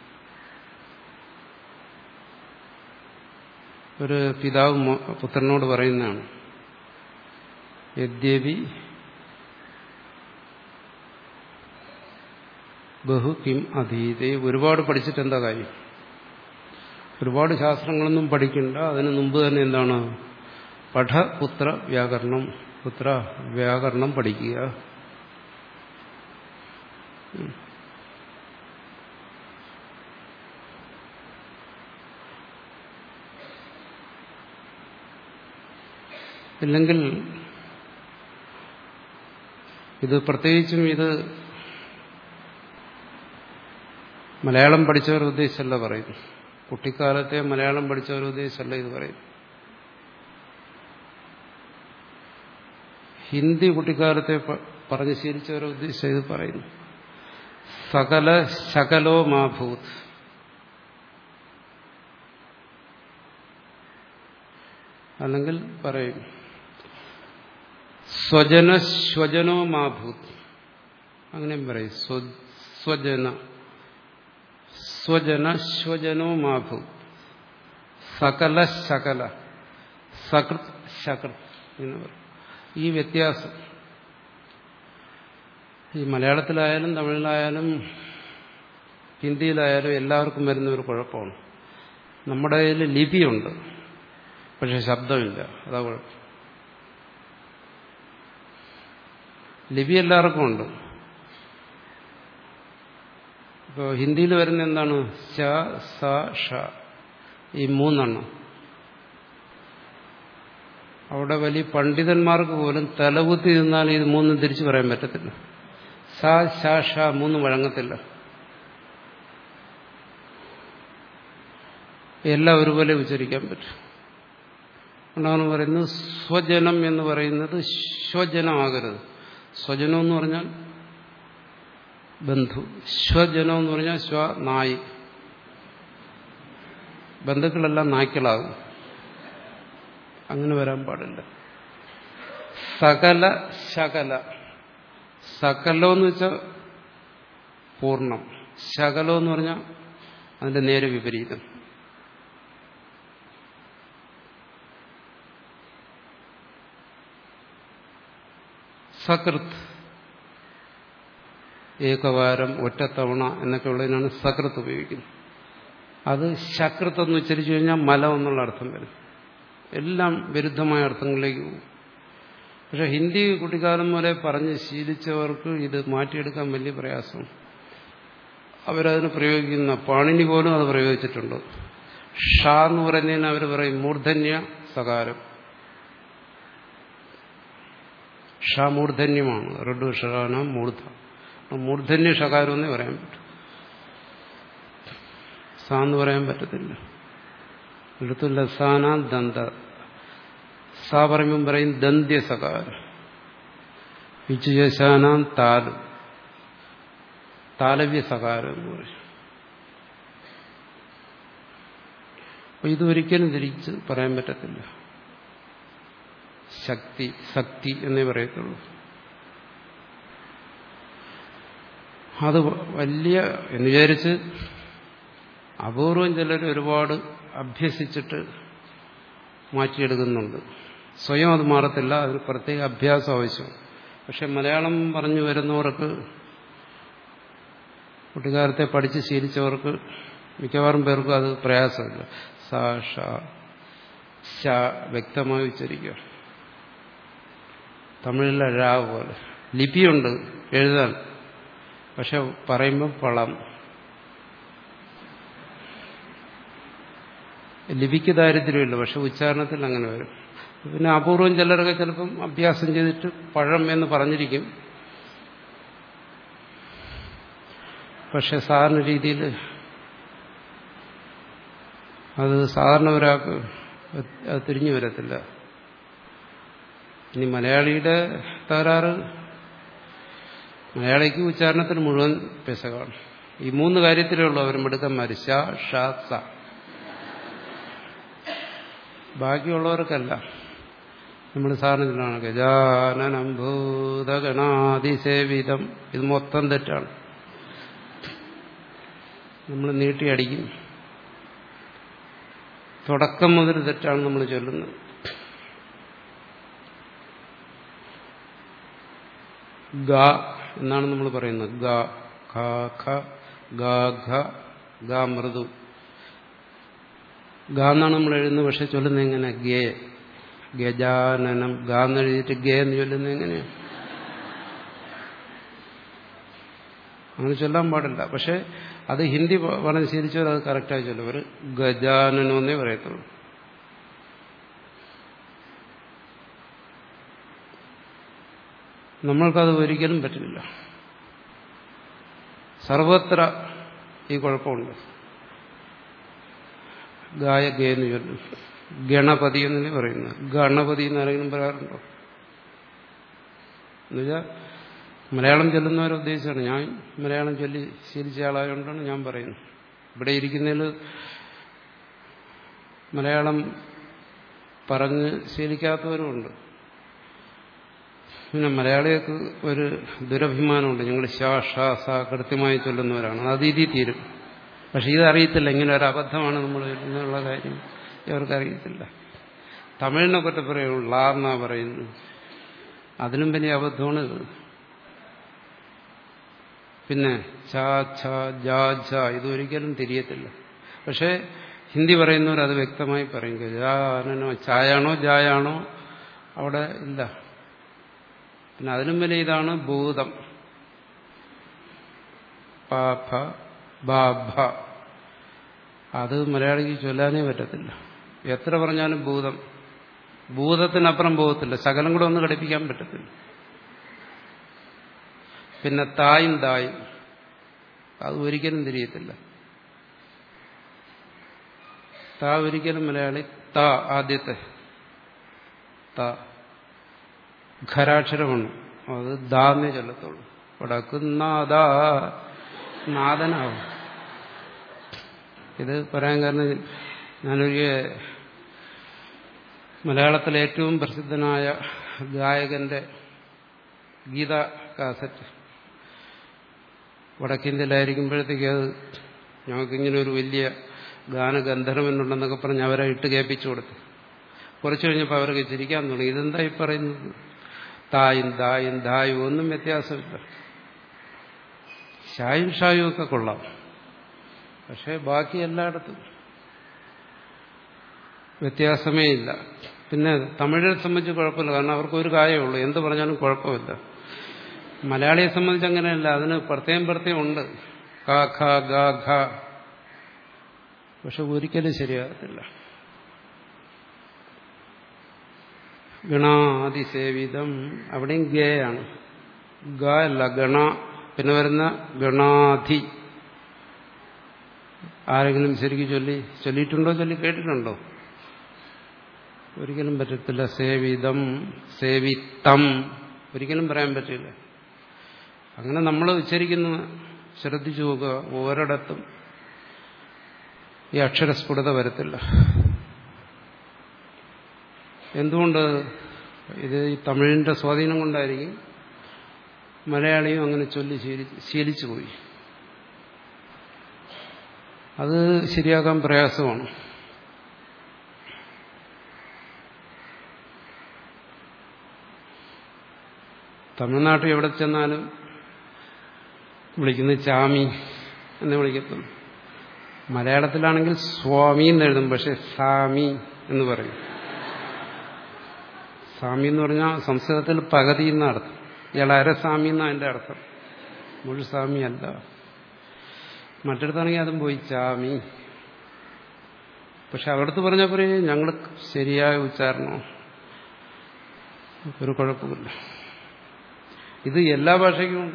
ഒരു പിതാവ് പുത്രനോട് പറയുന്നതാണ് യദ്യപി ബഹുകിം അധീതേ ഒരുപാട് പഠിച്ചിട്ട് എന്താ കാര്യം ഒരുപാട് ശാസ്ത്രങ്ങളൊന്നും പഠിക്കണ്ട അതിന് മുമ്പ് തന്നെ എന്താണ് പഠപുത്ര വ്യാകരണം പുത്ര വ്യാകരണം പഠിക്കുക ഇല്ലെങ്കിൽ ഇത് പ്രത്യേകിച്ചും ഇത് മലയാളം പഠിച്ചവർ ഉദ്ദേശിച്ചല്ല പറയുന്നു കുട്ടിക്കാലത്തെ മലയാളം പഠിച്ചവർ ഉദ്ദേശിച്ചല്ല ഇത് പറയുന്നു ഹിന്ദി കുട്ടിക്കാലത്തെ പറഞ്ഞ് ശീലിച്ചവരെ ഉദ്ദേശിച്ച ഇത് പറയുന്നു സകല ശകലോ മാഭൂത് അല്ലെങ്കിൽ പറയും സ്വജന സ്വജനോ മാഭൂത് അങ്ങനെയും പറയും സ്വജന സ്വജന സ്വജനോ മാഭൂത് സകല ശകല സകൃത് ശകൃത് എന്ന് പറയും ഈ വ്യത്യാസം ഈ മലയാളത്തിലായാലും തമിഴിലായാലും ഹിന്ദിയിലായാലും എല്ലാവർക്കും വരുന്ന ഒരു കുഴപ്പമാണ് നമ്മുടെ കയ്യിൽ ലിപിയുണ്ട് പക്ഷെ ശബ്ദമില്ല അതാ കുഴപ്പം ലിപി എല്ലാവർക്കും ഉണ്ട് ഇപ്പോൾ ഹിന്ദിയിൽ വരുന്ന എന്താണ് ശ സ ഷ ഈ മൂന്നെണ്ണം അവിടെ വലിയ പണ്ഡിതന്മാർക്ക് പോലും തലകുത്തി നിന്നാൽ ഇത് മൂന്നും തിരിച്ചു പറയാൻ പറ്റത്തില്ല സ ശ ഷ മൂന്ന് വഴങ്ങത്തില്ല എല്ലാം ഒരുപോലെ ഉച്ചരിക്കാൻ പറ്റും അതുകൊണ്ടാണ് പറയുന്നത് സ്വജനം എന്ന് പറയുന്നത് സ്വജനമാകരുത് സ്വജനം എന്ന് പറഞ്ഞാൽ ബന്ധു സ്വജനം എന്ന് പറഞ്ഞാൽ സ്വ നായി ബന്ധുക്കളെല്ലാം നായ്ക്കളാകും അങ്ങനെ വരാൻ പാടില്ല സകല ശകല സകലോ എന്ന് വെച്ചാൽ പൂർണ്ണം ശകലോ എന്ന് പറഞ്ഞാൽ അതിന്റെ നേരെ വിപരീതം സകൃത് ഏകവാരം ഒറ്റത്തവണ എന്നൊക്കെ ഉള്ളതിനാണ് സകൃത്ത് ഉപയോഗിക്കുന്നത് അത് ശകൃത്ത് എന്ന് ഉച്ചരിച്ചു കഴിഞ്ഞാൽ മലം എന്നുള്ള അർത്ഥം വരും എല്ലാം വിരുദ്ധമായ അർത്ഥങ്ങളിലേക്ക് പോകും പക്ഷെ ഹിന്ദി കുട്ടിക്കാലം മുതലേ പറഞ്ഞ് ശീലിച്ചവർക്ക് ഇത് മാറ്റിയെടുക്കാൻ വലിയ പ്രയാസം അവരതിന് പ്രയോഗിക്കുന്ന പാണിനി പോലും അത് പ്രയോഗിച്ചിട്ടുണ്ട് ഷാ എന്ന് പറയുന്നതിന് അവർ പറയും മൂർധന്യ സകാരം ഷ മൂർധന്യമാണ് റെഡു ഷാന മൂർധ മൂർധന്യ ഷകാരം എന്നേ പറയാൻ പറ്റും സാ എന്ന് പറയാൻ പറ്റത്തില്ല എടുത്തു ലസാന ദന്ത സാ പറയുമ്പം പറയും ദന്ത്യ സകാരം വിച്ചുയശാനാം താല് താലവ്യ സകാരം എന്ന് പറയും അപ്പൊ ഇതൊരിക്കലും തിരിച്ച് പറയാൻ പറ്റത്തില്ല ശക്തി ശക്തി എന്നേ പറയത്തുള്ളൂ അത് വലിയ എന്ന് വിചാരിച്ച് അപൂർവം ചിലർ ഒരുപാട് അഭ്യസിച്ചിട്ട് മാറ്റിയെടുക്കുന്നുണ്ട് സ്വയം അത് മാറത്തില്ല അതിന് പ്രത്യേക അഭ്യാസം ആവശ്യമാണ് പക്ഷെ മലയാളം പറഞ്ഞു വരുന്നവർക്ക് കുട്ടിക്കാലത്തെ പഠിച്ച് ശീലിച്ചവർക്ക് മിക്കവാറും പേർക്കും അത് പ്രയാസമില്ല സ ഷ ശ വ്യക്തമായി ഉച്ചരിക്കുക തമിഴിലെ ഴ പോലെ ലിപിയുണ്ട് എഴുതാൻ പക്ഷെ പറയുമ്പോൾ പളം ലിപിക്ക് ദാരിദ്ര്യമില്ല പക്ഷെ ഉച്ചാരണത്തിൽ അങ്ങനെ വരും പിന്നെ അപൂർവം ചിലരൊക്കെ ചിലപ്പം അഭ്യാസം ചെയ്തിട്ട് പഴം എന്ന് പറഞ്ഞിരിക്കും പക്ഷെ സാധാരണ രീതിയിൽ അത് സാധാരണ ഒരാൾക്ക് അത് തിരിഞ്ഞു വരത്തില്ല ഇനി മലയാളിയുടെ തകരാറ് മലയാളിക്ക് ഉച്ചാരണത്തിന് മുഴുവൻ പെസകാണ് ഈ മൂന്ന് കാര്യത്തിലേ ഉള്ളൂ അവർ മിടുക്കന്മാർ ഷ ഷ സ ബാക്കിയുള്ളവർക്കല്ല നമ്മൾ സാറിനാണ് ഗജാനനം ഭൂതഗണാതിസേവിതം ഇത് മൊത്തം തെറ്റാണ് നമ്മൾ നീട്ടിയടിക്കും തുടക്കം മുതൽ തെറ്റാണ് നമ്മൾ ചൊല്ലുന്നത് ഗ എന്നാണ് നമ്മൾ പറയുന്നത് ഗ ഖ ഖ ഗ ഘ ഗ മൃദു ഗ എന്നാണ് നമ്മൾ എഴുതുന്നത് പക്ഷെ ചൊല്ലുന്നത് എങ്ങനെ ഗേ ഗജാനനം ഗ എന്ന് എഴുതിയിട്ട് ഗേ എന്ന് ചൊല്ലുന്നത് എങ്ങനെയാണ് അങ്ങനെ ചൊല്ലാൻ പാടില്ല പക്ഷെ അത് ഹിന്ദി പറഞ്ഞ് ശീലിച്ചവർ അത് കറക്റ്റായി ചൊല്ലും അവർ ഗജാനനം എന്നേ പറയത്തുള്ളൂ നമ്മൾക്കത് ഒരിക്കലും പറ്റില്ല സർവത്ര ഈ കുഴപ്പമുണ്ട് ഗായ ഗേന്ന് ചൊല്ലും ഗണപതി എന്നല്ലേ പറയുന്നത് ഗണപതി എന്ന് ആരെങ്കിലും പറയാറുണ്ടോ എന്നുവെച്ചാൽ മലയാളം ചൊല്ലുന്നവരെ ഉദ്ദേശിച്ചാണ് ഞാൻ മലയാളം ചൊല്ലി ശീലിച്ച ആളായതുകൊണ്ടാണ് ഞാൻ പറയുന്നത് ഇവിടെ ഇരിക്കുന്നതിൽ മലയാളം പറഞ്ഞ് ശീലിക്കാത്തവരുമുണ്ട് പിന്നെ മലയാളികൾക്ക് ഒരു ദുരഭിമാനമുണ്ട് ഞങ്ങൾ ഷാ ഷാ സ കൃത്യമായി ചൊല്ലുന്നവരാണ് അത് ഇതി തീരും പക്ഷെ ഇതറിയത്തില്ല ഇങ്ങനെ ഒരു അബദ്ധമാണ് നമ്മൾ എന്നുള്ള കാര്യം ഇവർക്കറിയത്തില്ല തമിഴിനെ പറ്റി പറയുള്ളൂ ലാ എന്നാ പറയുന്നു അതിനും വലിയ അബദ്ധമാണ് ഇത് പിന്നെ ച ഛ ജ ഝ ഇതൊരിക്കലും തിരിയത്തില്ല പക്ഷേ ഹിന്ദി പറയുന്നവർ അത് വ്യക്തമായി പറയും ജാനോ ചായാണോ ജായാണോ അവിടെ ഇല്ല പിന്നെ അതിലും വലിയ ഇതാണ് ഭൂതം പാഭ ബാഭ അത് മലയാളിക്ക് ചൊല്ലാനേ പറ്റത്തില്ല എത്ര പറഞ്ഞാലും ഭൂതം ഭൂതത്തിനപ്പുറം പോകത്തില്ല ശകലം കൂടെ ഒന്ന് ഘടിപ്പിക്കാൻ പറ്റത്തില്ല പിന്നെ തായും തായും അത് ഒരിക്കലും തിരിയത്തില്ല താ ഒരിക്കലും മലയാളി ത ആദ്യത്തെ ത ഖരാക്ഷരമാണ് അത് ദാന്നേ ചൊല്ലത്തുള്ളൂ വടക്കുന്നാദ നാദനാവും ഇത് പറയാൻ കാരണം ഞാനൊരു മലയാളത്തിലെ ഏറ്റവും പ്രസിദ്ധനായ ഗായകന്റെ ഗീത കാസറ്റ് വടക്കേന്ത്യയിലായിരിക്കുമ്പോഴത്തേക്ക് അത് ഞങ്ങൾക്കിങ്ങനെ ഒരു വലിയ ഗാനഗന്ധർവനുണ്ടെന്നൊക്കെ പറഞ്ഞ് അവരെ ഇട്ട് കേൾപ്പിച്ചു കൊടുത്തു കുറച്ചു കഴിഞ്ഞപ്പോൾ അവർക്ക് ചിരിക്കാൻ തുടങ്ങി ഇതെന്താ ഈ പറയുന്നത് തായും ദായും ദായും ഒന്നും വ്യത്യാസമില്ല ഷായും ഷായും ഒക്കെ കൊള്ളാം പക്ഷേ ബാക്കി എല്ലായിടത്തും വ്യത്യാസമേ ഇല്ല പിന്നെ തമിഴിനെ സംബന്ധിച്ച് കുഴപ്പമില്ല കാരണം അവർക്ക് ഒരു കാര്യമുള്ളൂ എന്ത് പറഞ്ഞാലും കുഴപ്പമില്ല മലയാളിയെ സംബന്ധിച്ച് അങ്ങനെയല്ല അതിന് പ്രത്യേകം പ്രത്യേകം ഉണ്ട് ക ഖ ഗ ഘ പക്ഷെ ഒരിക്കലും ശരിയാകത്തില്ല ഗണാതിസേവിതം അവിടെയും ഗയാണ് ഗ അല്ല ഗണ പിന്നെ വരുന്ന ഗണാധി ആരെങ്കിലും ശരിക്കും ചൊല്ലി ചൊല്ലിയിട്ടുണ്ടോ ചൊല്ലി കേട്ടിട്ടുണ്ടോ ഒരിക്കലും പറ്റത്തില്ല സേവിതം സേവിത്തം ഒരിക്കലും പറയാൻ പറ്റില്ല അങ്ങനെ നമ്മൾ ഉച്ചരിക്കുന്ന ശ്രദ്ധിച്ചു നോക്കുക ഒരിടത്തും ഈ അക്ഷരസ്ഫുടത വരത്തില്ല എന്തുകൊണ്ട് ഇത് ഈ തമിഴിന്റെ സ്വാധീനം കൊണ്ടായിരിക്കും മലയാളിയും അങ്ങനെ ചൊല്ലി ശീലിച്ചു പോയി അത് ശരിയാക്കാൻ പ്രയാസമാണ് തമിഴ്നാട്ടിൽ എവിടെ ചെന്നാലും വിളിക്കുന്നത് ചാമി എന്ന് വിളിക്കത്തുള്ളൂ മലയാളത്തിലാണെങ്കിൽ സ്വാമി എന്ന് എഴുതും പക്ഷെ സാമി എന്ന് പറയും സ്വാമി എന്ന് പറഞ്ഞാൽ സംസ്കൃതത്തിൽ പകുതി എന്ന അർത്ഥം ഇയാൾ അരസ്വാമി എന്നാണ് അതിന്റെ അർത്ഥം മുഴുസ്വാമി അല്ല മറ്റിടത്താണെങ്കിൽ അതും പോയി ചാമി പക്ഷെ അവിടുത്തെ പറഞ്ഞപ്പോൾ ഞങ്ങൾ ശരിയായ ഉച്ചാരണോ ഒരു കുഴപ്പമില്ല ഇത് എല്ലാ ഭാഷയ്ക്കും ഉണ്ട്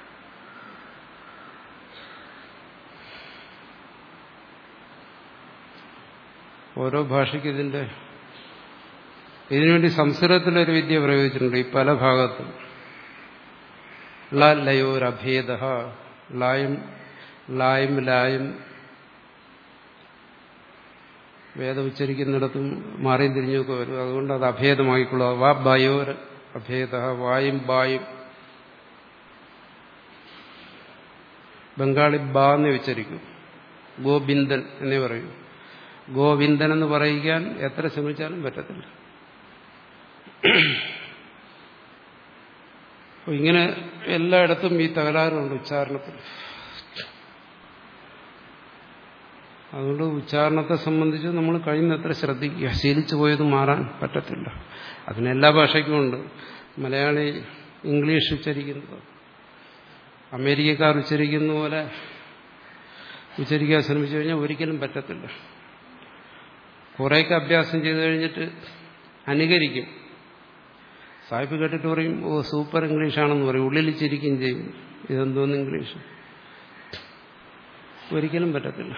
ഓരോ ഭാഷയ്ക്ക് ഇതിന്റെ ഇതിനുവേണ്ടി സംസ്കൃതത്തിലൊരു വിദ്യ പ്രയോഗിച്ചിട്ടുണ്ട് ഈ പല ഭാഗത്തും ലയോരഭേദ ലായും ലായും ലായും വേദം ഉച്ചരിക്കുന്നിടത്തും മാറിയും തിരിഞ്ഞൊക്കെ വരും അതുകൊണ്ട് അത് അഭേദമായിക്കൊള്ളുക വാ ബയോർ അഭേദ വായും ബായും ബംഗാളി ബാ എന്ന് ഉച്ചരിക്കും ഗോബിന്ദൻ എന്നേ പറയൂ ഗോവിന്ദൻ എന്ന് പറയിക്കാൻ എത്ര ശ്രമിച്ചാലും പറ്റത്തില്ല ഇങ്ങനെ എല്ലായിടത്തും ഈ തകരാറുണ്ട് ഉച്ചാരണത്തിൽ അതുകൊണ്ട് ഉച്ചാരണത്തെ സംബന്ധിച്ച് നമ്മൾ കഴിയുന്നത്ര ശ്രദ്ധിക്കുക ശീലിച്ചു പോയത് മാറാൻ പറ്റത്തില്ല അതിന് എല്ലാ ഭാഷയ്ക്കും ഉണ്ട് മലയാളി ഇംഗ്ലീഷ് ഉച്ചരിക്കുന്നത് അമേരിക്കക്കാർ ഉച്ചരിക്കുന്ന പോലെ ഉച്ചരിക്കാൻ ശ്രമിച്ചു കഴിഞ്ഞാൽ ഒരിക്കലും പറ്റത്തില്ല കുറേയൊക്കെ അഭ്യാസം ചെയ്തു കഴിഞ്ഞിട്ട് അനുകരിക്കും സാഹിബ് കേട്ടിട്ട് പറയും ഓ സൂപ്പർ ഇംഗ്ലീഷാണെന്ന് പറയും ഉള്ളിൽ ചിരിക്കുകയും ചെയ്യും ഇതെന്തോന്ന് ഇംഗ്ലീഷ് ഒരിക്കലും പറ്റത്തില്ല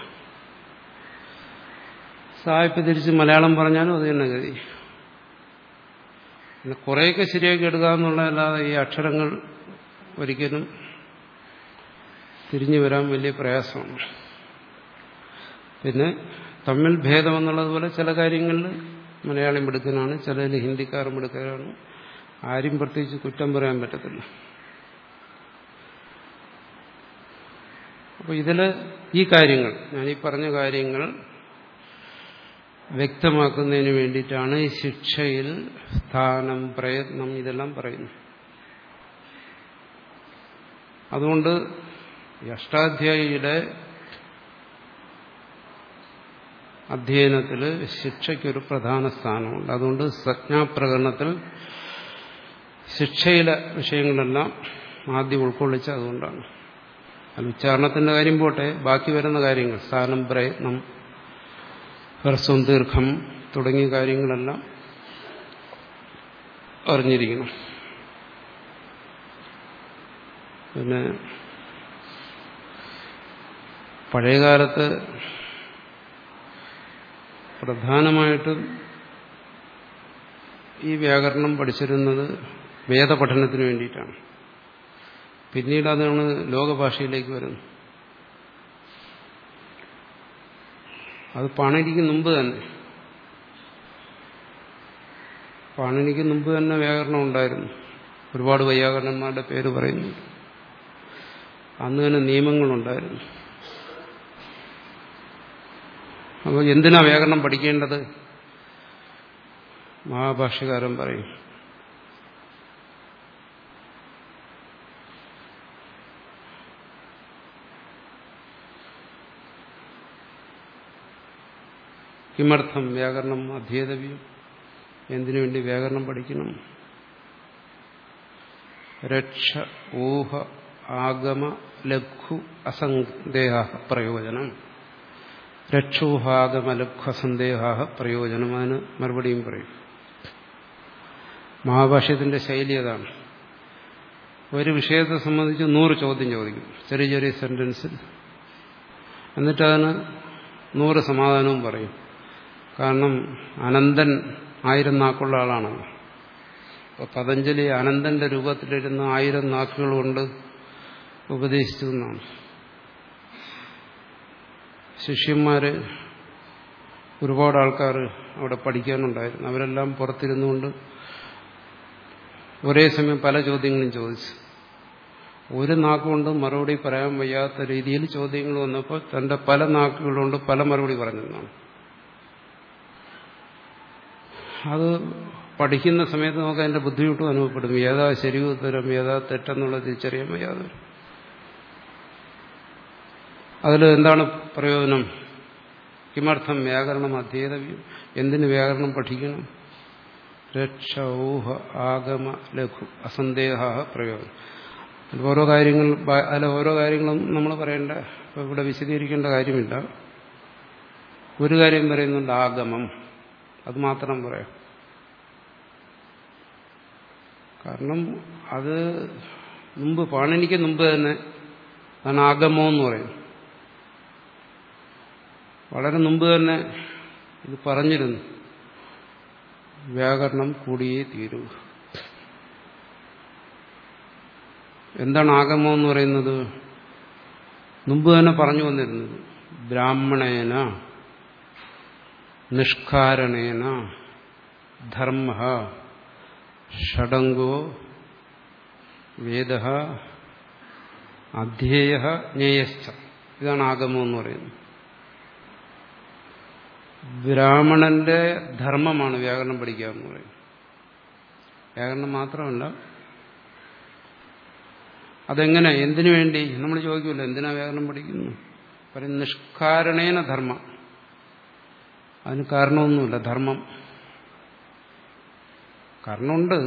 സാഹിബ് തിരിച്ച് മലയാളം പറഞ്ഞാലും അത് തന്നെ ഗതി പിന്നെ കുറേയൊക്കെ ശരിയാക്കി എടുക്കുക എന്നുള്ളതല്ലാതെ ഈ അക്ഷരങ്ങൾ ഒരിക്കലും തിരിഞ്ഞു വരാൻ വലിയ പ്രയാസമാണ് പിന്നെ തമ്മിൽ ഭേദമെന്നുള്ളതുപോലെ ചില കാര്യങ്ങളിൽ മലയാളം മിടുക്കനാണ് ചിലതിൽ ഹിന്ദിക്കാർ മിടുക്കനാണ് ആരും പ്രത്യേകിച്ച് കുറ്റം പറയാൻ പറ്റത്തില്ല അപ്പോൾ ഇതിൽ ഈ കാര്യങ്ങൾ ഞാനീ പറഞ്ഞ കാര്യങ്ങൾ വ്യക്തമാക്കുന്നതിന് വേണ്ടിയിട്ടാണ് ഈ ശിക്ഷയിൽ സ്ഥാനം പ്രയത്നം ഇതെല്ലാം പറയുന്നത് അതുകൊണ്ട് ഈ അഷ്ടാധ്യായിയുടെ അധ്യയനത്തിൽ ശിക്ഷയ്ക്കൊരു പ്രധാന സ്ഥാനമുണ്ട് അതുകൊണ്ട് സജ്ഞാപ്രകരണത്തിൽ ശിക്ഷയിലെ വിഷയങ്ങളെല്ലാം ആദ്യം ഉൾക്കൊള്ളിച്ച അതുകൊണ്ടാണ് അത് ഉച്ചാരണത്തിന്റെ കാര്യം പോട്ടെ ബാക്കി വരുന്ന കാര്യങ്ങൾ സ്ഥാനം പ്രയത്നം ഹ്രസ്വം ദീർഘം തുടങ്ങിയ കാര്യങ്ങളെല്ലാം അറിഞ്ഞിരിക്കണം പിന്നെ പഴയകാലത്ത് പ്രധാനമായിട്ടും ഈ വ്യാകരണം പഠിച്ചിരുന്നത് വേദപഠനത്തിന് വേണ്ടിയിട്ടാണ് പിന്നീട് അതാണ് ലോകഭാഷയിലേക്ക് വരുന്നത് അത് പാണിനിക്ക് മുമ്പ് തന്നെ പാണിനിക്ക് മുമ്പ് തന്നെ വ്യാകരണം ഉണ്ടായിരുന്നു ഒരുപാട് വൈയാകരണന്മാരുടെ പേര് പറയുന്നു അന്ന് തന്നെ നിയമങ്ങളുണ്ടായിരുന്നു അപ്പോൾ എന്തിനാ വ്യാകരണം പഠിക്കേണ്ടത് മഹാഭാഷ്യകാരൻ പറയും കിമർത്ഥം വ്യാകരണം അധ്യേതവ്യം എന്തിനു വേണ്ടി വ്യാകരണം പഠിക്കണം രക്ഷ ഊഹ ആഗമ ലഘു അസന്ദേഹ പ്രയോജനം രക്ഷൂഹാഗമ ലഘു അസന്ദേഹ പ്രയോജനം അതിന് മറുപടിയും പറയും മഹാഭാഷ്യത്തിന്റെ ശൈലി അതാണ് ഒരു വിഷയത്തെ സംബന്ധിച്ച് നൂറ് ചോദ്യം ചോദിക്കും ചെറിയ ചെറിയ സെന്റൻസിൽ എന്നിട്ട് അതിന് നൂറ് സമാധാനവും പറയും കാരണം അനന്തൻ ആയിരം നാക്കുള്ള ആളാണല്ലോ അപ്പോൾ പതഞ്ജലി അനന്തന്റെ രൂപത്തിലിരുന്ന ആയിരം നാക്കുകൾ കൊണ്ട് ഉപദേശിച്ചു എന്നാണ് ശിഷ്യന്മാര് ഒരുപാട് ആൾക്കാർ അവിടെ പഠിക്കാനുണ്ടായിരുന്നു അവരെല്ലാം പുറത്തിരുന്നുകൊണ്ട് ഒരേ സമയം പല ചോദ്യങ്ങളും ചോദിച്ചു ഒരു നാക്കുകൊണ്ട് മറുപടി പറയാൻ വയ്യാത്ത രീതിയിൽ ചോദ്യങ്ങൾ വന്നപ്പോൾ തന്റെ പല നാക്കുകളുകൊണ്ട് പല മറുപടി പറഞ്ഞെന്നാണ് അത് പഠിക്കുന്ന സമയത്ത് നമുക്ക് അതിന്റെ ബുദ്ധിമുട്ടും അനുഭവപ്പെടും ഏതാ ശരി ഉത്തരം ഏതാ തെറ്റെന്നുള്ള തിരിച്ചറിയാൻ വയ്യാതെ വരും അതിൽ എന്താണ് പ്രയോജനം കിമർത്ഥം വ്യാകരണം അധ്യേതവ്യം എന്തിന് വ്യാകരണം പഠിക്കണം രക്ഷ ഊഹ ആഗമ ലഘു അസന്ദേഹ പ്രയോജനം ഓരോ കാര്യങ്ങൾ അതിൽ ഓരോ കാര്യങ്ങളും നമ്മൾ പറയേണ്ട ഇപ്പൊ ഇവിടെ വിശദീകരിക്കേണ്ട കാര്യമില്ല ഒരു കാര്യം പറയുന്നുണ്ട് ആഗമം അത് മാത്രം പറയാം കാരണം അത് മുമ്പ് പാണിനിക്ക് മുമ്പ് തന്നെ അതാണ് ആഗമം എന്ന് പറയും വളരെ മുമ്പ് തന്നെ ഇത് പറഞ്ഞിരുന്നു വ്യാകരണം കൂടിയേ തീരൂ എന്താണ് ആഗമം എന്ന് പറയുന്നത് മുമ്പ് തന്നെ പറഞ്ഞു വന്നിരുന്നത് ബ്രാഹ്മണേന നിഷ്കാരണേന ധർമ്മ ഷഡംഗോ വേദ അധ്യേയ ജ്ഞേയശ്ച ഇതാണ് ആഗമം എന്ന് പറയുന്നത് ബ്രാഹ്മണന്റെ ധർമ്മമാണ് വ്യാകരണം പഠിക്കുക എന്ന് പറയുന്നത് വ്യാകരണം മാത്രമല്ല അതെങ്ങനെ എന്തിനു വേണ്ടി നമ്മൾ ചോദിക്കുമല്ലോ എന്തിനാ വ്യാകരണം പഠിക്കുന്നു പറയും നിഷ്കാരണേന ധർമ്മം അതിന് കാരണമൊന്നുമില്ല ധർമ്മം കാരണമുണ്ട്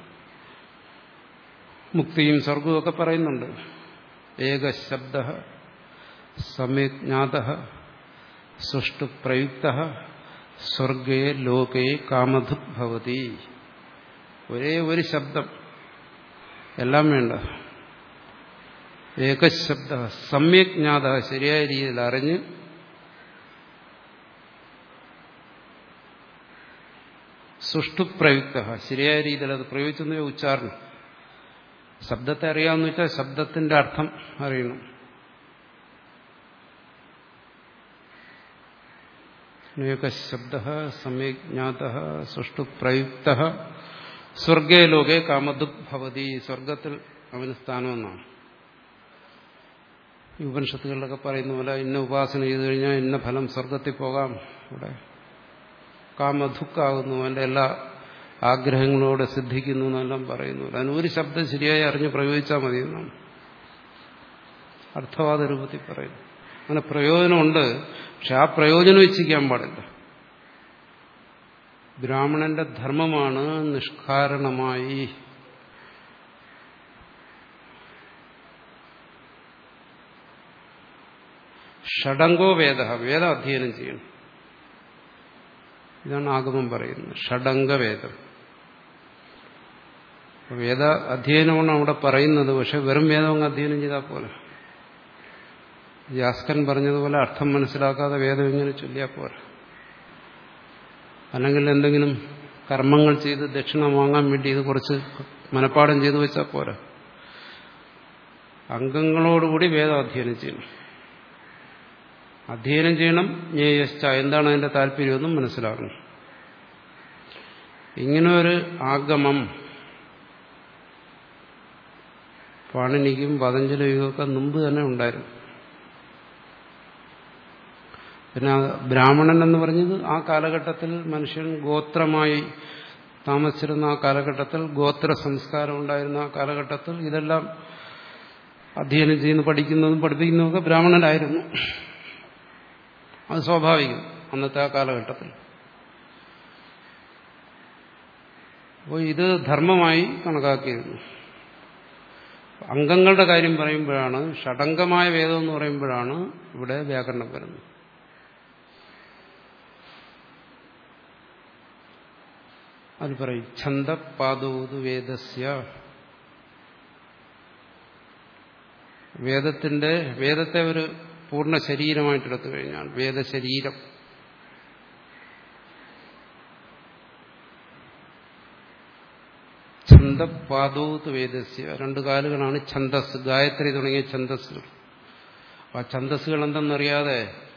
മുക്തിയും സ്വർഗവും ഒക്കെ പറയുന്നുണ്ട് ഏകശബ്ദ സമയജ്ഞാത സുഷ്ടു പ്രയുക്ത സ്വർഗേ ലോകേ കാമധുക് ഭവതി ഒരേ ഒരു ശബ്ദം എല്ലാം വേണ്ട ഏകശബ്ദ സമ്യജ്ഞാത ശരിയായ രീതിയിൽ അറിഞ്ഞ് സുഷ്ടുപ്രയുക്ത ശരിയായ രീതിയിൽ അത് പ്രയോഗിച്ചെന്ന ഉച്ചാരണം ശബ്ദത്തെ അറിയാമെന്ന് വെച്ചാൽ ശബ്ദത്തിന്റെ അർത്ഥം അറിയണം ഏകശബ്ദ സമ്യജ്ഞാത സുഷ്ടുപ്രയുക്ത സ്വർഗേ ലോകെ കാമദുക് ഭവതി സ്വർഗത്തിൽ അവന് സ്ഥാനമെന്നാണ് ഈ ഉപനിഷത്തുകളിലൊക്കെ പറയുന്ന പോലെ ഇന്ന ഉപാസന ചെയ്തു കഴിഞ്ഞാൽ ഇന്ന ഫലം സ്വർഗത്തിൽ പോകാം ഇവിടെ കാമധുക്കാകുന്നു അവന്റെ എല്ലാ ആഗ്രഹങ്ങളോടെ സിദ്ധിക്കുന്നു എന്നെല്ലാം പറയുന്നു അതിന് ഒരു ശബ്ദം ശരിയായി അറിഞ്ഞ് പ്രയോഗിച്ചാൽ മതി എന്നാണ് അർത്ഥവാദ രൂപത്തിൽ പറയുന്നു അങ്ങനെ പ്രയോജനമുണ്ട് പക്ഷെ ആ പ്രയോജനം ഇച്ഛിക്കാൻ പാടില്ല ബ്രാഹ്മണന്റെ ധർമ്മമാണ് നിഷ്കാരണമായി ഷഡംഗോ വേദ വേദ അധ്യയനം ചെയ്യണം ഇതാണ് ആഗമം പറയുന്നത് ഷഡംഗവേദം വേദ അധ്യയനമാണ് അവിടെ പറയുന്നത് പക്ഷെ വെറും വേദം അങ്ങ് അധ്യയനം ചെയ്താൽ പോലെ യാസ്കൻ പറഞ്ഞതുപോലെ അർത്ഥം മനസ്സിലാക്കാതെ വേദം ഇങ്ങനെ ചൊല്ലിയാൽ പോരാ അല്ലെങ്കിൽ എന്തെങ്കിലും കർമ്മങ്ങൾ ചെയ്ത് ദക്ഷിണ വാങ്ങാൻ വേണ്ടി ഇത് കുറച്ച് മനപ്പാടം ചെയ്തു വെച്ചാൽ പോരാ അംഗങ്ങളോടുകൂടി വേദം അധ്യയനം ചെയ്യണം അധ്യയനം ചെയ്യണം ജ്ഞേയശ്ച എന്താണ് അതിന്റെ താല്പര്യമെന്നും മനസ്സിലാക്കണം ഇങ്ങനെ ഒരു ആഗമം പാണിനിക്കും പതഞ്ജലിയുമൊക്കെ മുമ്പ് തന്നെ ഉണ്ടായിരുന്നു പിന്നെ ബ്രാഹ്മണൻ എന്ന് പറഞ്ഞത് ആ കാലഘട്ടത്തിൽ മനുഷ്യൻ ഗോത്രമായി താമസിച്ചിരുന്ന ആ കാലഘട്ടത്തിൽ ഗോത്ര സംസ്കാരം ഉണ്ടായിരുന്ന ആ കാലഘട്ടത്തിൽ ഇതെല്ലാം അധ്യയനം ചെയ്യുന്നു പഠിക്കുന്നതും പഠിപ്പിക്കുന്നതുമൊക്കെ ബ്രാഹ്മണനായിരുന്നു അത് സ്വാഭാവികം അന്നത്തെ ആ കാലഘട്ടത്തിൽ അപ്പോൾ ഇത് ധർമ്മമായി കണക്കാക്കിയിരുന്നു അംഗങ്ങളുടെ കാര്യം പറയുമ്പോഴാണ് ഷടങ്കമായ വേദം എന്ന് പറയുമ്പോഴാണ് ഇവിടെ വ്യാകരണം വരുന്നത് അത് പറയും ഛന്ദപാദോതു വേദസ്യ വേദത്തിന്റെ വേദത്തെ ഒരു പൂർണ്ണ ശരീരമായിട്ട് എടുത്തു കഴിഞ്ഞാൽ വേദശരീരം ഛന്ദപാദോത് വേദസ്യ രണ്ട് കാലുകളാണ് ഛന്ദസ് ഗായത്രി തുടങ്ങിയ ഛന്ദസ്സുകൾ ആ ഛന്ദസ്സുകൾ എന്തെന്നറിയാതെ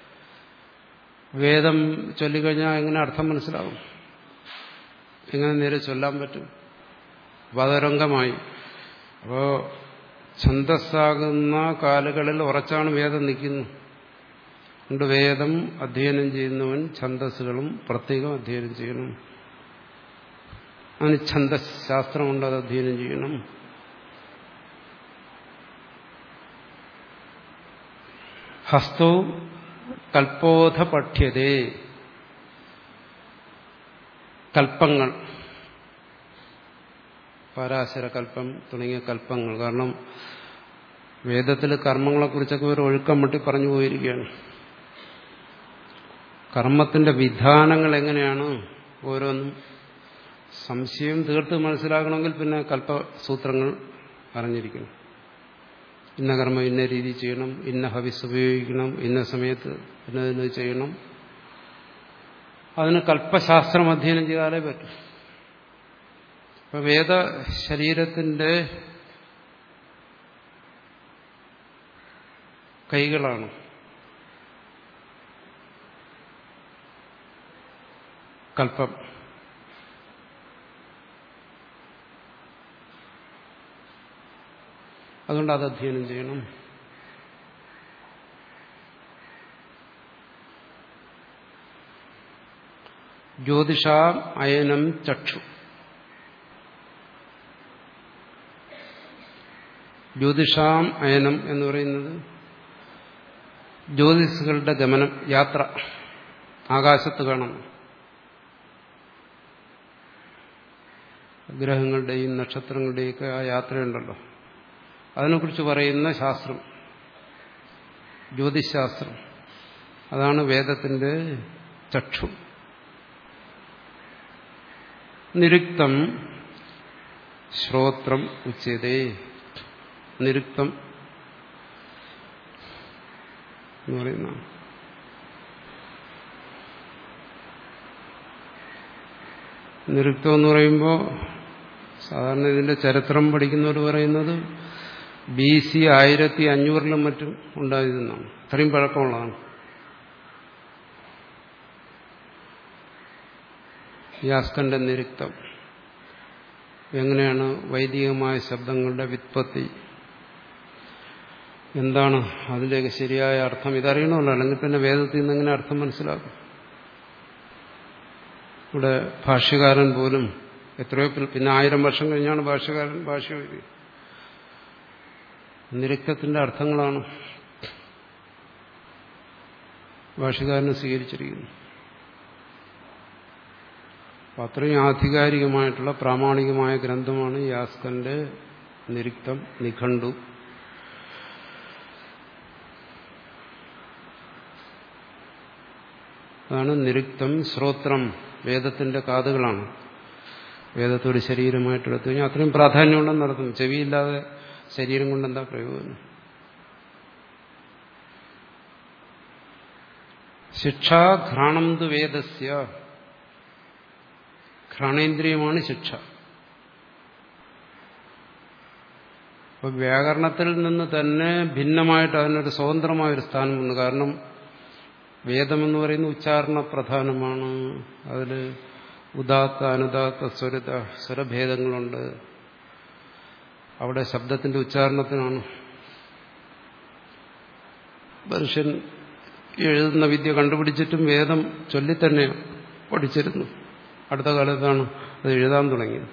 വേദം ചൊല്ലിക്കഴിഞ്ഞാൽ എങ്ങനെ അർത്ഥം മനസ്സിലാവും എങ്ങനെ നേരെ ചൊല്ലാൻ പറ്റും വതരംഗമായി അപ്പോ ഛന്ദസ്സാകുന്ന കാലുകളിൽ ഉറച്ചാണ് വേദം നിൽക്കുന്നു അതുകൊണ്ട് വേദം അധ്യയനം ചെയ്യുന്നവൻ ഛന്ദസ്സുകളും പ്രത്യേകം അധ്യയനം ചെയ്യണം അതിന് ഛന്ദശാസ്ത്രമുണ്ട് അത് അധ്യയനം ചെയ്യണം ഹസ്തോ കൽപ്പോധ പഠ്യതേ കൽപ്പങ്ങൾ പരാശര കൽപ്പം തുടങ്ങിയ കൽപ്പങ്ങൾ കാരണം വേദത്തിൽ കർമ്മങ്ങളെക്കുറിച്ചൊക്കെ ഒരു ഒഴുക്കം മുട്ടി പറഞ്ഞു പോയിരിക്കുകയാണ് കർമ്മത്തിന്റെ വിധാനങ്ങൾ എങ്ങനെയാണ് ഓരോന്നും സംശയം തീർത്ത് മനസ്സിലാക്കണമെങ്കിൽ പിന്നെ കൽപ്പസൂത്രങ്ങൾ അറിഞ്ഞിരിക്കണം ഇന്ന കർമ്മം ഇന്ന രീതി ചെയ്യണം ഇന്ന ഹവിസ് ഉപയോഗിക്കണം ഇന്ന സമയത്ത് ഇന്നതിന് ചെയ്യണം അതിന് കൽപ്പശാസ്ത്രം അധ്യയനം ചെയ്താലേ പറ്റും ഇപ്പൊ വേദ ശരീരത്തിന്റെ കൈകളാണ് കൽപ്പം അതുകൊണ്ട് അത് അധ്യയനം ചെയ്യണം ജ്യോതിഷാം അയനം ചക്ഷു ജ്യോതിഷാം അയനം എന്ന് പറയുന്നത് ജ്യോതിഷുകളുടെ ഗമനം യാത്ര ആകാശത്ത് കാണണം ഗ്രഹങ്ങളുടെയും നക്ഷത്രങ്ങളുടെയൊക്കെ ആ യാത്രയുണ്ടല്ലോ അതിനെക്കുറിച്ച് പറയുന്ന ശാസ്ത്രം ജ്യോതിശാസ്ത്രം അതാണ് വേദത്തിന്റെ ചക്ഷു നിരുക്തം ശ്രോത്രം ഉച്ചതേ നിരുക്തം എന്ന് പറയുന്ന നിരുക്തം എന്ന് പറയുമ്പോൾ സാധാരണ ഇതിന്റെ ചരിത്രം പഠിക്കുന്നവർ പറയുന്നത് ബി സി ആയിരത്തി അഞ്ഞൂറിലും മറ്റും ഉണ്ടായതെന്നാണ് അത്രയും പഴക്കമുള്ളതാണ് യാസ്കന്റെ നിരുക്തം എങ്ങനെയാണ് വൈദികമായ ശബ്ദങ്ങളുടെ വിത്പത്തി എന്താണ് അതിലേക്ക് ശരിയായ അർത്ഥം ഇതറിയണമല്ലോ അല്ലെങ്കിൽ പിന്നെ വേദത്തിൽ നിന്ന് എങ്ങനെ അർത്ഥം മനസ്സിലാക്കും ഇവിടെ ഭാഷ്യകാരൻ പോലും എത്രയോ പിന്നെ ആയിരം വർഷം കഴിഞ്ഞാണ് ഭാഷ്യകാരൻ ഭാഷ എഴുതി നിരുക്തത്തിന്റെ അർത്ഥങ്ങളാണ് ഭാഷകാരന് സ്വീകരിച്ചിരിക്കുന്നു അപ്പം അത്രയും ആധികാരികമായിട്ടുള്ള പ്രാമാണികമായ ഗ്രന്ഥമാണ് യാസ്കന്റെ നിരുക്തം നിഘണ്ടു അതാണ് നിരുക്തം ശ്രോത്രം വേദത്തിന്റെ കാതുകളാണ് വേദത്തെ ഒരു ശരീരമായിട്ട് എടുത്തു കഴിഞ്ഞാൽ അത്രയും പ്രാധാന്യമുണ്ടെന്ന് നടത്തും ചെവിയില്ലാതെ ശരീരം കൊണ്ട് എന്താ പ്രയോജനം ശിക്ഷാഘ്രാണം തു വേദസ്യ ഘ്രാണേന്ദ്രിയമാണ് ശിക്ഷ അപ്പൊ വ്യാകരണത്തിൽ നിന്ന് തന്നെ ഭിന്നമായിട്ട് അതിനൊരു സ്വതന്ത്രമായൊരു സ്ഥാനമുണ്ട് കാരണം വേദമെന്ന് പറയുന്ന ഉച്ചാരണ പ്രധാനമാണ് അതിൽ ഉദാത്ത അനുദാത്ത സ്വരത സ്വരഭേദങ്ങളുണ്ട് അവിടെ ശബ്ദത്തിന്റെ ഉച്ചാരണത്തിനാണ് മനുഷ്യൻ എഴുതുന്ന വിദ്യ കണ്ടുപിടിച്ചിട്ടും വേദം ചൊല്ലിത്തന്നെ പഠിച്ചിരുന്നു അടുത്ത കാലത്താണ് അത് എഴുതാൻ തുടങ്ങിയത്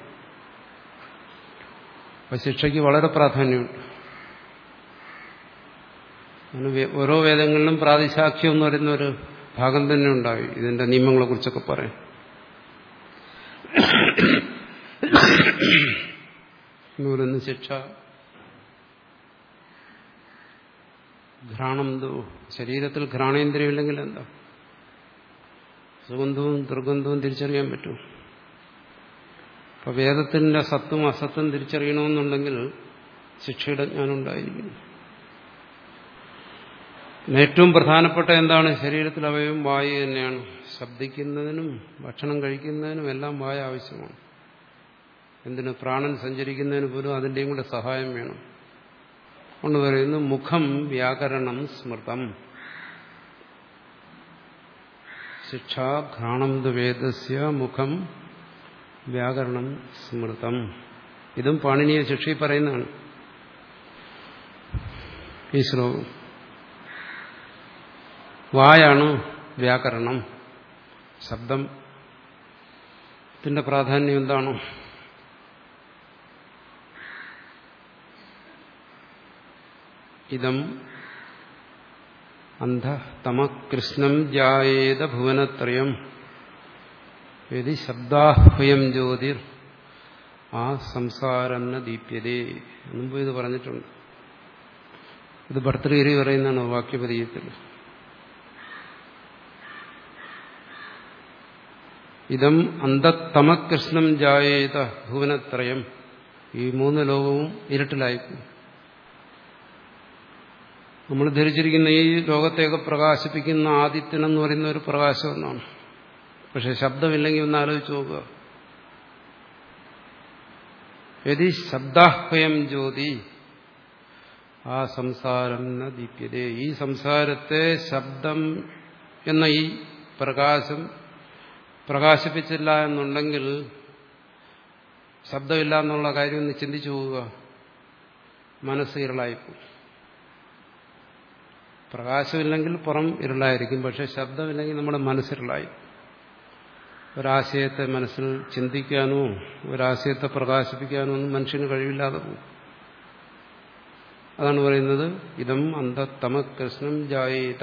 അപ്പൊ ശിക്ഷയ്ക്ക് വളരെ പ്രാധാന്യമുണ്ട് അങ്ങനെ ഓരോ വേദങ്ങളിലും പ്രാതിസാക്ഷ്യം എന്ന് പറയുന്ന ഒരു ഭാഗം തന്നെ ഉണ്ടായി ഇതിന്റെ നിയമങ്ങളെ കുറിച്ചൊക്കെ പറയാം നൂലൊന്ന് ശിക്ഷ ഘ്രാണം എന്തോ ശരീരത്തിൽ ഘ്രാണേന്ദ്രിയമില്ലെങ്കിൽ എന്താ സുഗന്ധവും ദുർഗന്ധവും തിരിച്ചറിയാൻ പറ്റും അപ്പൊ വേദത്തിന്റെ സത്തും അസത്തും തിരിച്ചറിയണമെന്നുണ്ടെങ്കിൽ ശിക്ഷയുടെ ജ്ഞാനം ഉണ്ടായിരിക്കുന്നു ഏറ്റവും പ്രധാനപ്പെട്ട എന്താണ് ശരീരത്തിൽ അവയവം വായു തന്നെയാണ് ശബ്ദിക്കുന്നതിനും ഭക്ഷണം കഴിക്കുന്നതിനും എല്ലാം വായ ആവശ്യമാണ് എന്തിന് പ്രാണൻ സഞ്ചരിക്കുന്നതിന് പോലും അതിൻ്റെയും കൂടെ സഹായം വേണം കൊണ്ട് പറയുന്നു മുഖം വ്യാകരണം സ്മൃതം ശിക്ഷാഘ്രാണം വേദസ്യ മുഖം വ്യാകരണം സ്മൃതം ഇതും പാണിനീയ ശിക്ഷയിൽ പറയുന്നതാണ് ഈ ശ്ലോകം വായാണ് വ്യാകരണം ശബ്ദത്തിന്റെ പ്രാധാന്യം എന്താണ് ഇതം അന്ധ തമകൃഷ്ണം ജായേത ഭുവനത്രയം യതി ശബ്ദാഹ്വയം ജ്യോതിർ ആ സംസാരം ന ദീപ്യതേ മുമ്പ് ഇത് പറഞ്ഞിട്ടുണ്ട് ഇത് ഭർത്തൃഗിരി പറയുന്നതാണ് വാക്യപരീയത്തിൽ ഇതം അന്ധത്തമകൃഷ്ണം ജായേത ഭുവനത്രയം ഈ മൂന്ന് ലോകവും ഇരുട്ടിലായിപ്പോയി നമ്മൾ ധരിച്ചിരിക്കുന്ന ഈ ലോകത്തെയൊക്കെ പ്രകാശിപ്പിക്കുന്ന ആദിത്യനെന്ന് പറയുന്ന ഒരു പ്രകാശം എന്നാണ് പക്ഷെ ശബ്ദമില്ലെങ്കിൽ ഒന്ന് ആലോചിച്ച് നോക്കുക യതി ശബ്ദാഹ്വയം ജ്യോതി ആ സംസാരം ന ദീപ്യതേ ഈ സംസാരത്തെ ശബ്ദം എന്ന ഈ പ്രകാശം പ്രകാശിപ്പിച്ചില്ല എന്നുണ്ടെങ്കിൽ ശബ്ദമില്ല എന്നുള്ള കാര്യം ഒന്ന് ചിന്തിച്ചു പോവുക മനസ്സ് ഇരുളായിപ്പോകും പ്രകാശമില്ലെങ്കിൽ പുറം ഇരുളായിരിക്കും പക്ഷെ ശബ്ദമില്ലെങ്കിൽ നമ്മുടെ മനസ്സിരുളായി ഒരാശയത്തെ മനസ്സിൽ ചിന്തിക്കാനോ ഒരാശയത്തെ പ്രകാശിപ്പിക്കാനോ ഒന്നും മനുഷ്യന് കഴിവില്ലാതെ പോകും അതാണ് പറയുന്നത് ഇതം അന്ധത്തമകൃഷ്ണം ജായേത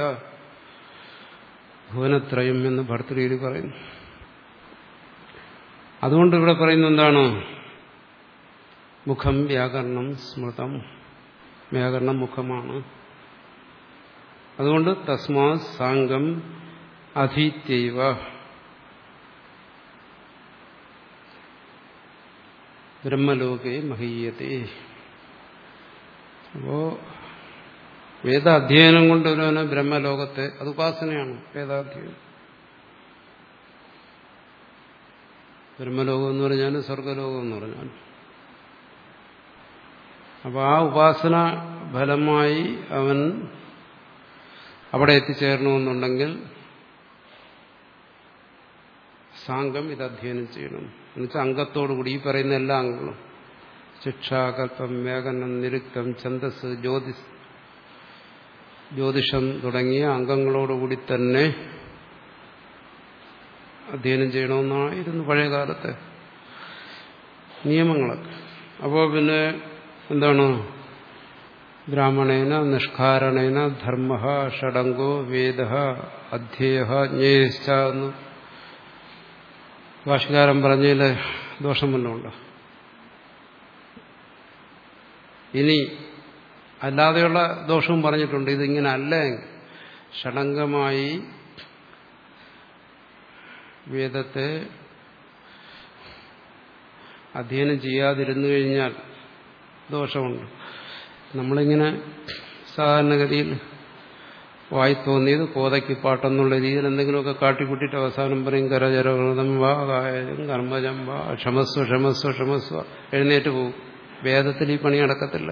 ഭുവനത്രയം എന്ന് ഭർത്തൃഗീരി പറയുന്നു അതുകൊണ്ട് ഇവിടെ പറയുന്ന എന്താണ് മുഖം വ്യാകരണം സ്മൃതം വ്യാകരണം മുഖമാണ് അതുകൊണ്ട് തസ്മാ സാംഗം അധീത്യൈവ ബ്രഹ്മലോകെ മഹീയത്തെ അപ്പോ വേദാധ്യയനം കൊണ്ട് ഒരുവന് ബ്രഹ്മലോകത്തെ അത് ഉപാസനയാണ് വേദാധ്യയനം ബ്രഹ്മലോകം എന്ന് പറഞ്ഞാൽ സ്വർഗലോകം എന്ന് പറഞ്ഞാൽ അപ്പോൾ ആ ഉപാസന ഫലമായി അവൻ അവിടെ എത്തിച്ചേരണമെന്നുണ്ടെങ്കിൽ സാംഗം ഇത് അധ്യയനം ചെയ്യണം എന്നുവെച്ചാൽ അംഗത്തോടുകൂടി ഈ പറയുന്ന എല്ലാ അംഗങ്ങളും ശിക്ഷാകല്പം വ്യാകരണം നിരുക്തം ഛന്ദസ് ജ്യോതിസ് ജ്യോതിഷം തുടങ്ങിയ അംഗങ്ങളോടുകൂടി തന്നെ അധ്യയനം ചെയ്യണമെന്നായിരുന്നു പഴയ കാലത്തെ നിയമങ്ങളൊക്കെ അപ്പോൾ പിന്നെ എന്താണ് ബ്രാഹ്മണേന നിഷ്കാരണേന ധർമ്മ ഷഡംഗോ വേദ അധ്യേയ ജ്ഞേയശ്ച എന്ന് ഭാഷകാരൻ പറഞ്ഞതിൽ ദോഷം വല്ലതുണ്ടോ ഇനി അല്ലാതെയുള്ള ദോഷവും പറഞ്ഞിട്ടുണ്ട് ഇതിങ്ങനെ അല്ല ഷഡംഗമായി വേദത്തെ അധ്യയനം ചെയ്യാതിരുന്നു കഴിഞ്ഞാൽ ദോഷമുണ്ട് നമ്മളിങ്ങനെ സാധാരണഗതിയിൽ വായി തോന്നിയത് കോതയ്ക്ക് പാട്ടെന്നുള്ള രീതിയിൽ എന്തെങ്കിലുമൊക്കെ കാട്ടിക്കൂട്ടിയിട്ട് അവസാനം പറയും കരചരകൃതം വാ കായം കർമ്മജം വാ ക്ഷമസ്വ ക്ഷമസ്വ ക്ഷമസ്വ എഴുന്നേറ്റ് പോകും വേദത്തിൽ ഈ പണി നടക്കത്തില്ല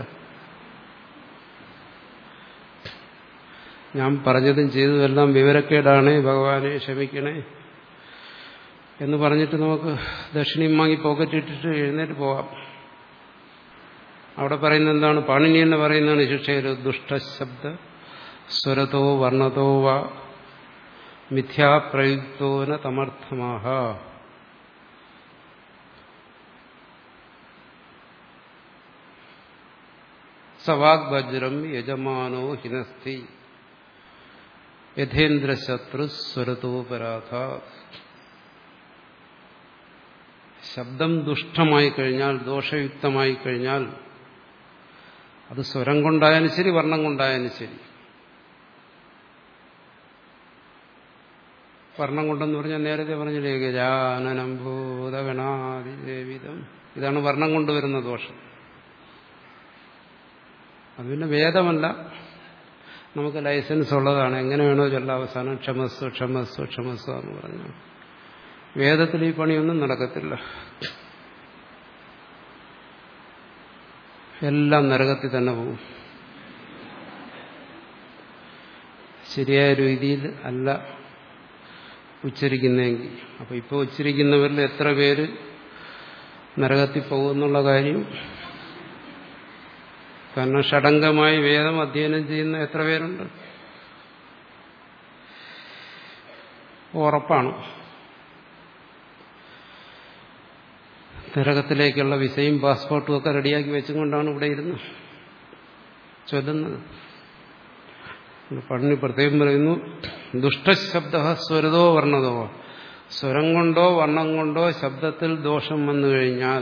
ഞാൻ പറഞ്ഞതും ചെയ്തതെല്ലാം വിവരക്കേടാണ് ഭഗവാനെ ക്ഷമിക്കണേ എന്ന് പറഞ്ഞിട്ട് നമുക്ക് ദക്ഷിണയും വാങ്ങി പോക്കറ്റിട്ടിട്ട് എഴുന്നേറ്റ് പോവാം അവിടെ പറയുന്നത് എന്താണ് പാണിനി എന്ന് പറയുന്നതാണ് ശിക്ഷയിൽ ദുഷ്ടശബ്ദ സ്വരതോ വർണ്ണതോ വ മിഥ്യാപ്രയുക്തോന തമർത്ഥമാഹ സവാഗ്വജ്രം യജമാനോ ഹിനസ്ഥി യഥേന്ദ്രശത്രു സ്വരതോപരാധ ശബ്ദം ദുഷ്ടമായി കഴിഞ്ഞാൽ ദോഷയുക്തമായി കഴിഞ്ഞാൽ അത് സ്വരം കൊണ്ടായാലും ശരി വർണ്ണം കൊണ്ടായാലും ശരി വർണ്ണം കൊണ്ടെന്ന് പറഞ്ഞാൽ നേരത്തെ പറഞ്ഞില്ലേ ഗജാനനം ഭൂതഗണാതിദേവിതം ഇതാണ് വർണ്ണം കൊണ്ടുവരുന്ന ദോഷം അത് പിന്നെ വേദമല്ല നമുക്ക് ലൈസൻസ് ഉള്ളതാണ് എങ്ങനെ വേണോ ചൊല്ല അവസാനം ക്ഷമസ്വ ക്ഷമസ്വ ക്ഷമസ്വ എന്ന് പറഞ്ഞു വേദത്തിൽ ഈ പണിയൊന്നും നടക്കത്തില്ല എല്ലാം നരകത്തിൽ തന്നെ പോകും ശരിയായ രീതിയിൽ അല്ല ഉച്ചരിക്കുന്നെങ്കിൽ അപ്പൊ ഇപ്പോൾ ഉച്ചരിക്കുന്നവരിൽ എത്ര പേര് നരകത്തിൽ പോകുന്നുള്ള കാര്യം കാരണം ഷടങ്കമായി വേദം അധ്യയനം ചെയ്യുന്ന എത്ര പേരുണ്ട് ഉറപ്പാണ് നരകത്തിലേക്കുള്ള വിസയും പാസ്പോർട്ടും ഒക്കെ റെഡിയാക്കി വെച്ചുകൊണ്ടാണ് ഇവിടെ ഇരുന്ന് ചൊല്ലുന്നത് പഠിനി പ്രത്യേകം പറയുന്നു ദുഷ്ടശബ്ദ സ്വരതോ വർണ്ണതോ സ്വരം കൊണ്ടോ വർണ്ണം കൊണ്ടോ ശബ്ദത്തിൽ ദോഷം വന്നു കഴിഞ്ഞാൽ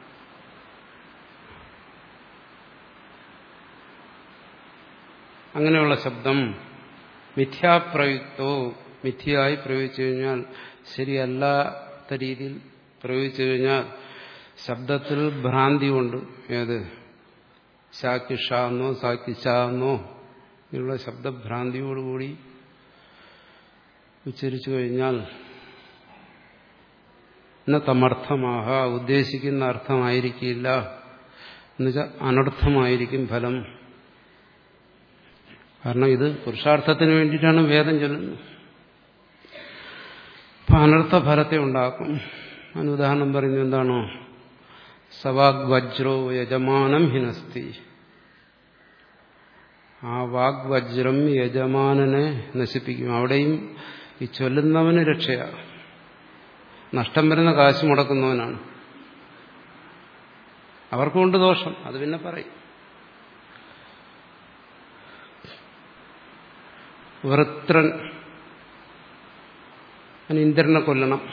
അങ്ങനെയുള്ള ശബ്ദം മിഥ്യാപ്രയുക്തോ മിഥ്യയായി പ്രയോഗിച്ചു കഴിഞ്ഞാൽ ശരിയല്ലാത്ത രീതിയിൽ പ്രയോഗിച്ചു കഴിഞ്ഞാൽ ശബ്ദത്തിൽ ഭ്രാന്തി കൊണ്ട് ഏത് ശാക്കിഷാന്നോ സാക്കിഷാന്നോ എന്നുള്ള ശബ്ദഭ്രാന്തിയോടുകൂടി ഉച്ചരിച്ചു കഴിഞ്ഞാൽ എന്ന തമർത്ഥമാഹ ഉദ്ദേശിക്കുന്ന അർത്ഥമായിരിക്കില്ല എന്നുവെച്ചാൽ അനർത്ഥമായിരിക്കും ഫലം കാരണം ഇത് പുരുഷാർത്ഥത്തിന് വേണ്ടിയിട്ടാണ് വേദം ചൊല്ലുന്നത് അപ്പൊ അനർത്ഥ ഫലത്തെ ഉണ്ടാക്കും അതിന് ഉദാഹരണം പറയുന്നത് എന്താണോ സവാഗ്വജ്രോ യജമാനം ഹിനസ്തി ആ വാഗ്വജ്രം യജമാനനെ നശിപ്പിക്കും അവിടെയും ഈ ചൊല്ലുന്നവന് രക്ഷയാ നഷ്ടം വരുന്ന കാശ് മുടക്കുന്നവനാണ് അവർക്കുണ്ട് ദോഷം അത് പിന്നെ പറയും വൃത്രൻ ഇന്ദ്രനെ കൊല്ലണം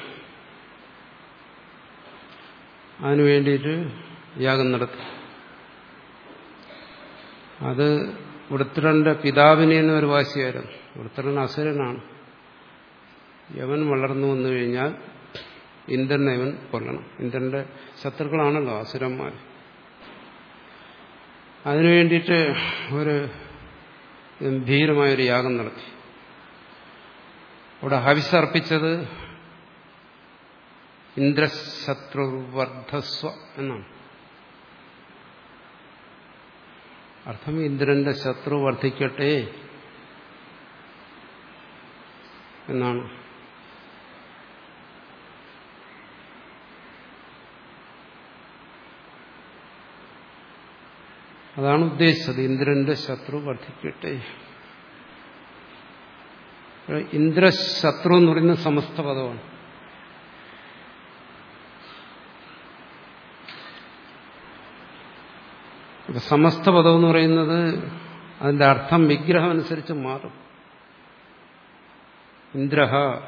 അതിനു വേണ്ടിയിട്ട് യാഗം നടത്തി അത് വൃത്രന്റെ പിതാവിനെ തന്നെ ഒരു വാശിയായിരുന്നു വൃത്രൻ അസുരനാണ് യവൻ വളർന്നു വന്നു കഴിഞ്ഞാൽ ഇന്ദ്രനെ ഇവൻ കൊല്ലണം ഇന്ദ്രന്റെ ശത്രുക്കളാണല്ലോ അസുരന്മാർ അതിനു വേണ്ടിയിട്ട് ഒരു ഗംഭീരമായൊരു യാഗം നടത്തി അവിടെ ഹവിസർപ്പിച്ചത് ഇന്ദ്രശത്രുവർദ്ധസ്വ എന്നാണ് അർത്ഥം ഇന്ദ്രന്റെ ശത്രു വർദ്ധിക്കട്ടെ എന്നാണ് അതാണ് ഉദ്ദേശിച്ചത് ഇന്ദ്രന്റെ ശത്രു വർദ്ധിക്കട്ടെ ഇന്ദ്രശത്രു എന്ന് പറയുന്നത് സമസ്ത പദമാണ് അപ്പൊ സമസ്ത പദം എന്ന് പറയുന്നത് അതിന്റെ അർത്ഥം വിഗ്രഹം അനുസരിച്ച് മാറും ഇന്ദ്ര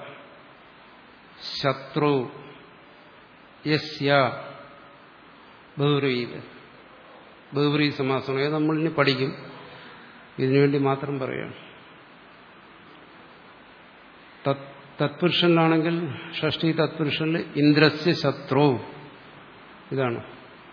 ശത്രു യസ്യ ബഹുരീത് ബഹുരീ സമാസമാണ് അത് നമ്മളിനി പഠിക്കും ഇതിനുവേണ്ടി മാത്രം പറയുകയാണ് തത്പുരുഷനിലാണെങ്കിൽ ഷഷ്ടി തത്പുരുഷനിൽ ഇന്ദ്രസ്യ ശത്രു ഇതാണ്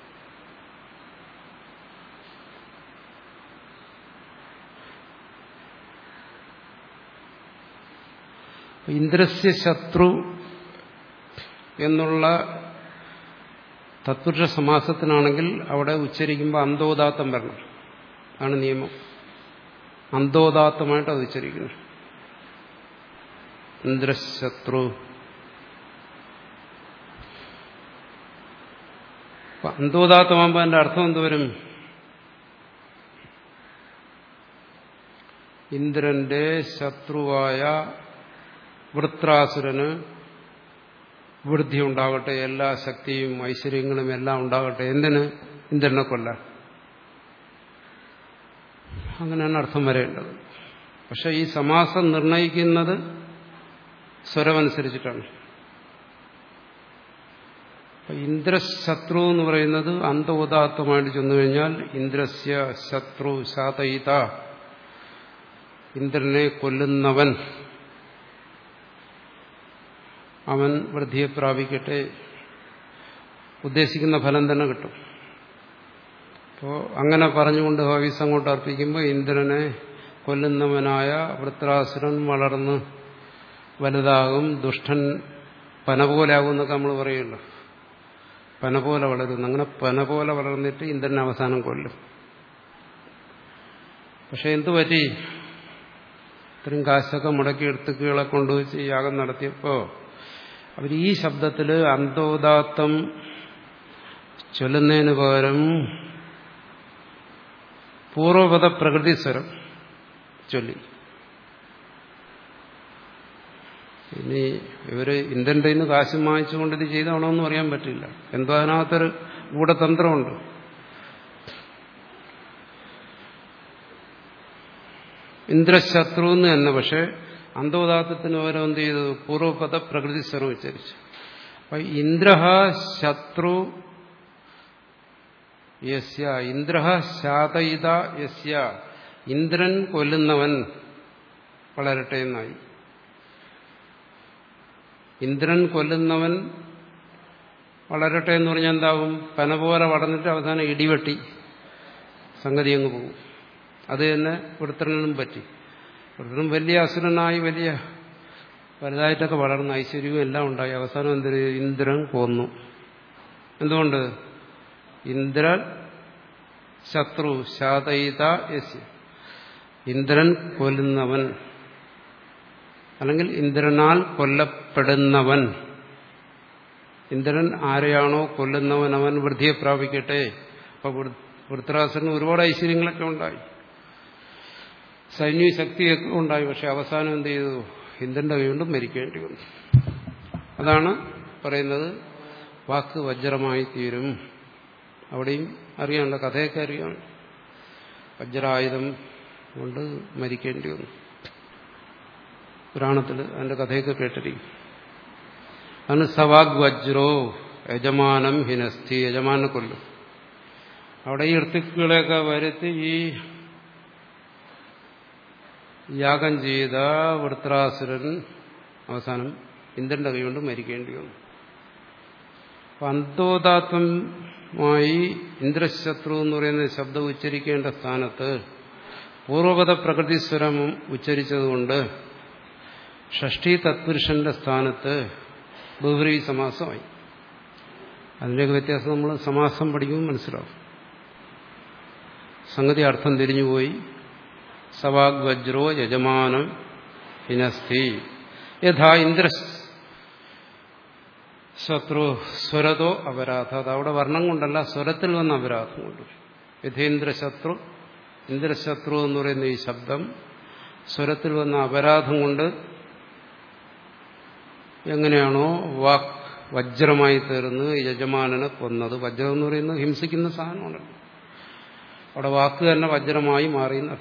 ഇന്ദ്രസ്യ ശത്രു എന്നുള്ള തത്പുരുഷ സമാസത്തിനാണെങ്കിൽ അവിടെ ഉച്ചരിക്കുമ്പോൾ അന്തോദാത്തം വരണം ആണ് നിയമം അന്തോദാത്തമായിട്ട് അത് ഉച്ചരിക്കുന്നു ഇന്ദ്രശത്രു അന്തോദാത്തമാകുമ്പോൾ അതിന്റെ അർത്ഥം എന്തുവരും ഇന്ദ്രന്റെ ശത്രുവായ വൃത്രാസുരന് വൃദ്ധി ഉണ്ടാകട്ടെ എല്ലാ ശക്തിയും ഐശ്വര്യങ്ങളും എല്ലാം ഉണ്ടാകട്ടെ എന്തിന് ഇന്ദ്രനെ കൊല്ലാൻ അങ്ങനെയാണ് അർത്ഥം വരേണ്ടത് പക്ഷെ ഈ സമാസം നിർണയിക്കുന്നത് സ്വരമനുസരിച്ചിട്ടാണ് ഇന്ദ്രശത്രു എന്ന് പറയുന്നത് അന്തോദാത്തമായിട്ട് ചെന്നു കഴിഞ്ഞാൽ ഇന്ദ്രസ്യ ശത്രു ശാതയിത ഇന്ദ്രനെ കൊല്ലുന്നവൻ അവൻ വൃദ്ധിയെ പ്രാപിക്കട്ടെ ഉദ്ദേശിക്കുന്ന ഫലം തന്നെ കിട്ടും അപ്പോൾ അങ്ങനെ പറഞ്ഞുകൊണ്ട് ഹവീസ് അങ്ങോട്ട് അർപ്പിക്കുമ്പോൾ ഇന്ദ്രനെ കൊല്ലുന്നവനായ വൃത്രാസുരൻ വളർന്ന് വലുതാകും ദുഷ്ടൻ പന പോലെ ആകും എന്നൊക്കെ നമ്മൾ പറയുമല്ലോ പന പോലെ വളരുന്നു അങ്ങനെ പന പോലെ വളർന്നിട്ട് ഇന്ദ്രനെ അവസാനം കൊല്ലും പക്ഷെ എന്തു പറ്റി ഇത്രയും കാശൊക്കെ മുടക്കി എടുത്തുകളെ കൊണ്ടുവച്ച് യാഗം നടത്തിയപ്പോൾ അവർ ഈ ശബ്ദത്തിൽ അന്തോദാത്തം ചൊല്ലുന്നതിന് പകരം പൂർവപദ പ്രകൃതി സ്വരം ചൊല്ലി ഇനി ഇവര് ഇന്ദ്രന്റെ നിന്ന് കാശ് വാങ്ങിച്ചുകൊണ്ട് ഇത് ചെയ്താണോ എന്ന് പറയാൻ പറ്റില്ല എന്തോ അതിനകത്തൊരു ഗൂഢതന്ത്രമുണ്ട് ഇന്ദ്രശത്രു എന്ന് തന്നെ പക്ഷെ അന്തോദാത്തത്തിന് ഓരോ എന്ത് ചെയ്തു പൂർവപദ പ്രകൃതി സ്വരം ഉച്ചരിച്ചു അപ്പൊ ഇന്ദ്ര ശത്രു യസ്യ ഇന്ദ്ര ശാതയിത യസ്യ ഇന്ദ്രൻ കൊല്ലുന്നവൻ വളരട്ടെ എന്നായി ഇന്ദ്രൻ കൊല്ലുന്നവൻ വളരട്ടെ എന്ന് പറഞ്ഞാൽ എന്താവും പന പോലെ വളർന്നിട്ട് അവസാനം ഇടിവെട്ടി സംഗതി അങ്ങ് പോകും അത് തന്നെ വൃത്രനും പറ്റി വൃത്രനും വലിയ അസുരനായി വലിയ വലുതായിട്ടൊക്കെ വളർന്ന ഐശ്വര്യവും എല്ലാം ഉണ്ടായി അവസാനം എന്തൊരു ഇന്ദ്രൻ കൊന്നു എന്തുകൊണ്ട് ഇന്ദ്രൻ ശത്രു ശാതയിത യസ്യ ഇന്ദ്രൻ കൊല്ലുന്നവൻ അല്ലെങ്കിൽ ഇന്ദ്രനാൽ കൊല്ലപ്പെടുന്നവൻ ഇന്ദ്രൻ ആരെയാണോ കൊല്ലുന്നവൻ അവൻ വൃദ്ധിയെ പ്രാപിക്കട്ടെ അപ്പൊ വൃത്രാസുരന് ഒരുപാട് ഐശ്വര്യങ്ങളൊക്കെ ഉണ്ടായി സൈന്യ ശക്തിയൊക്കെ ഉണ്ടായി പക്ഷെ അവസാനം എന്ത് ചെയ്തു ഇന്ദ്രന്റെ കൈകൊണ്ടും മരിക്കേണ്ടി വന്നു അതാണ് പറയുന്നത് വാക്ക് വജ്രമായി തീരും അവിടെയും അറിയാനുള്ള കഥയൊക്കെ അറിയാം വജ്രായുധം കൊണ്ട് മരിക്കേണ്ടി വന്നു പുരാണത്തിൽ അതിന്റെ കഥയൊക്കെ കേട്ടിരിക്കും അതാണ് സവാഗ് വജ്രോ യജമാനം ഹിനസ്ഥി യജമാനെ കൊല്ലും അവിടെ ഈ ഋത്തുക്കളെയൊക്കെ വരുത്തി ഈ യാഗം ചെയ്ത വൃത്രാസുരൻ അവസാനം ഇന്ദ്രന്റെ കൈകൊണ്ട് മരിക്കേണ്ടി വന്നു അന്തോദാത്വമായി ഇന്ദ്രശത്രു എന്ന് പറയുന്ന ശബ്ദം ഉച്ചരിക്കേണ്ട സ്ഥാനത്ത് പൂർവപദ പ്രകൃതിസ്വരം ഉച്ചരിച്ചതുകൊണ്ട് ഷഷ്ടി തത്പുരുഷന്റെ സ്ഥാനത്ത് ബഹുരീ സമാസമായി അതിൻ്റെയൊക്കെ വ്യത്യാസം നമ്മൾ സമാസം പഠിക്കുമ്പോൾ മനസ്സിലാവും സംഗതി അർത്ഥം തിരിഞ്ഞുപോയി സവാഗ് വജ്രോ യജമാനം ഹിനസ്തി യഥാ ഇന്ദ്ര ശത്രു സ്വരതോ അപരാധ അത് അവിടെ വർണ്ണം കൊണ്ടല്ല സ്വരത്തിൽ വന്ന അപരാധം കൊണ്ട് യഥേന്ദ്രശത്രു ഇന്ദ്രശത്രു എന്ന് പറയുന്ന ഈ ശബ്ദം സ്വരത്തിൽ വന്ന അപരാധം കൊണ്ട് എങ്ങനെയാണോ വാക് വജ്രമായി തീർന്ന് യജമാനനെ കൊന്നത് വജ്രം എന്ന് പറയുന്നത് ഹിംസിക്കുന്ന സാധനമാണല്ലോ അവിടെ വാക്ക് തന്നെ വജ്രമായി മാറിയെന്ന്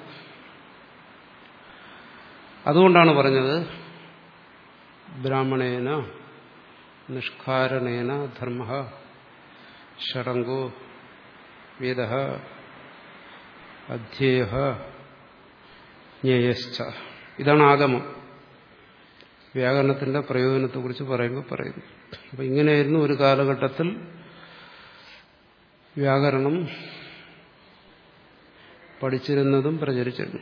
അതുകൊണ്ടാണ് പറഞ്ഞത് ബ്രാഹ്മണേന നിഷ്കാരണേന ധർമ്മ ഷടങ്കോ വേദ അധ്യേയ ജ്ഞേയശ്ച ഇതാണ് ആഗമം വ്യാകരണത്തിന്റെ പ്രയോജനത്തെക്കുറിച്ച് പറയുമ്പോൾ പറയുന്നു അപ്പം ഇങ്ങനെയായിരുന്നു ഒരു കാലഘട്ടത്തിൽ വ്യാകരണം പഠിച്ചിരുന്നതും പ്രചരിച്ചിരുന്നു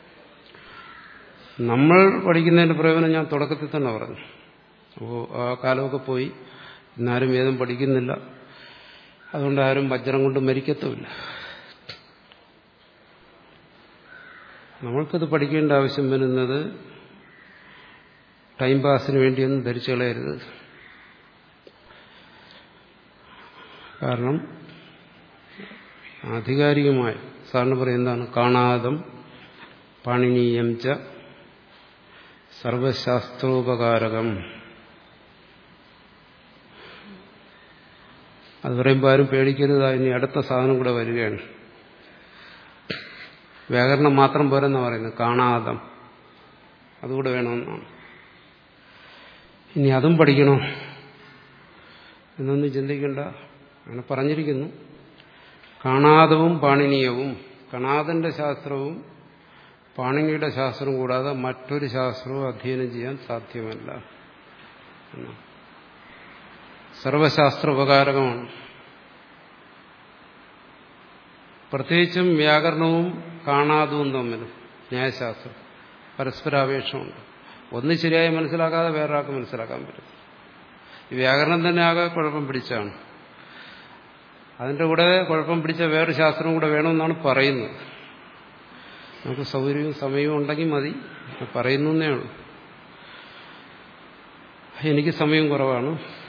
നമ്മൾ പഠിക്കുന്നതിന്റെ പ്രയോജനം ഞാൻ തുടക്കത്തിൽ തന്നെ പറഞ്ഞു അപ്പോൾ ആ കാലമൊക്കെ പോയി ഇന്നാരും വേദം പഠിക്കുന്നില്ല അതുകൊണ്ട് ആരും വജ്രം കൊണ്ട് മരിക്കത്തുമില്ല നമ്മൾക്കത് പഠിക്കേണ്ട ആവശ്യം വരുന്നത് ടൈം പാസിന് വേണ്ടിയൊന്നും ധരിച്ചു കളയരുത് കാരണം ആധികാരികമായ സാറിന് പറയുന്നതാണ് കാണാതം പാണിനീയം ച സർവശാസ്ത്രോപകാരകം അത് പറയുമ്പോൾ ആരും പേടിക്കരുത് ഇനി അടുത്ത സാധനം കൂടെ വരികയാണ് വ്യാകരണം മാത്രം പോരെന്നാ പറയുന്നത് കാണാതം അതുകൂടെ വേണമെന്നാണ് ഇനി അതും പഠിക്കണോ എന്നൊന്നും ചിന്തിക്കേണ്ട അങ്ങനെ പറഞ്ഞിരിക്കുന്നു കാണാതവും പാണിനീയവും കണാദന്റെ ശാസ്ത്രവും പാണിനിയുടെ ശാസ്ത്രവും കൂടാതെ മറ്റൊരു ശാസ്ത്രവും അധ്യയനം ചെയ്യാൻ സാധ്യമല്ല സർവശാസ്ത്ര ഉപകാരകമാണ് പ്രത്യേകിച്ചും വ്യാകരണവും കാണാതവും തമ്മിൽ ന്യായശാസ്ത്രം പരസ്പരാപേക്ഷമുണ്ട് ഒന്ന് ശരിയായി മനസ്സിലാക്കാതെ വേറൊരാൾക്ക് മനസ്സിലാക്കാൻ പറ്റും ഈ വ്യാകരണം തന്നെ ആകെ കുഴപ്പം പിടിച്ചാണ് അതിന്റെ കൂടെ കുഴപ്പം പിടിച്ച വേറൊരു ശാസ്ത്രം കൂടെ വേണമെന്നാണ് പറയുന്നത് നമുക്ക് സൗകര്യവും സമയവും ഉണ്ടെങ്കിൽ മതി പറയുന്നേ ഉള്ളൂ എനിക്ക് സമയം കുറവാണ്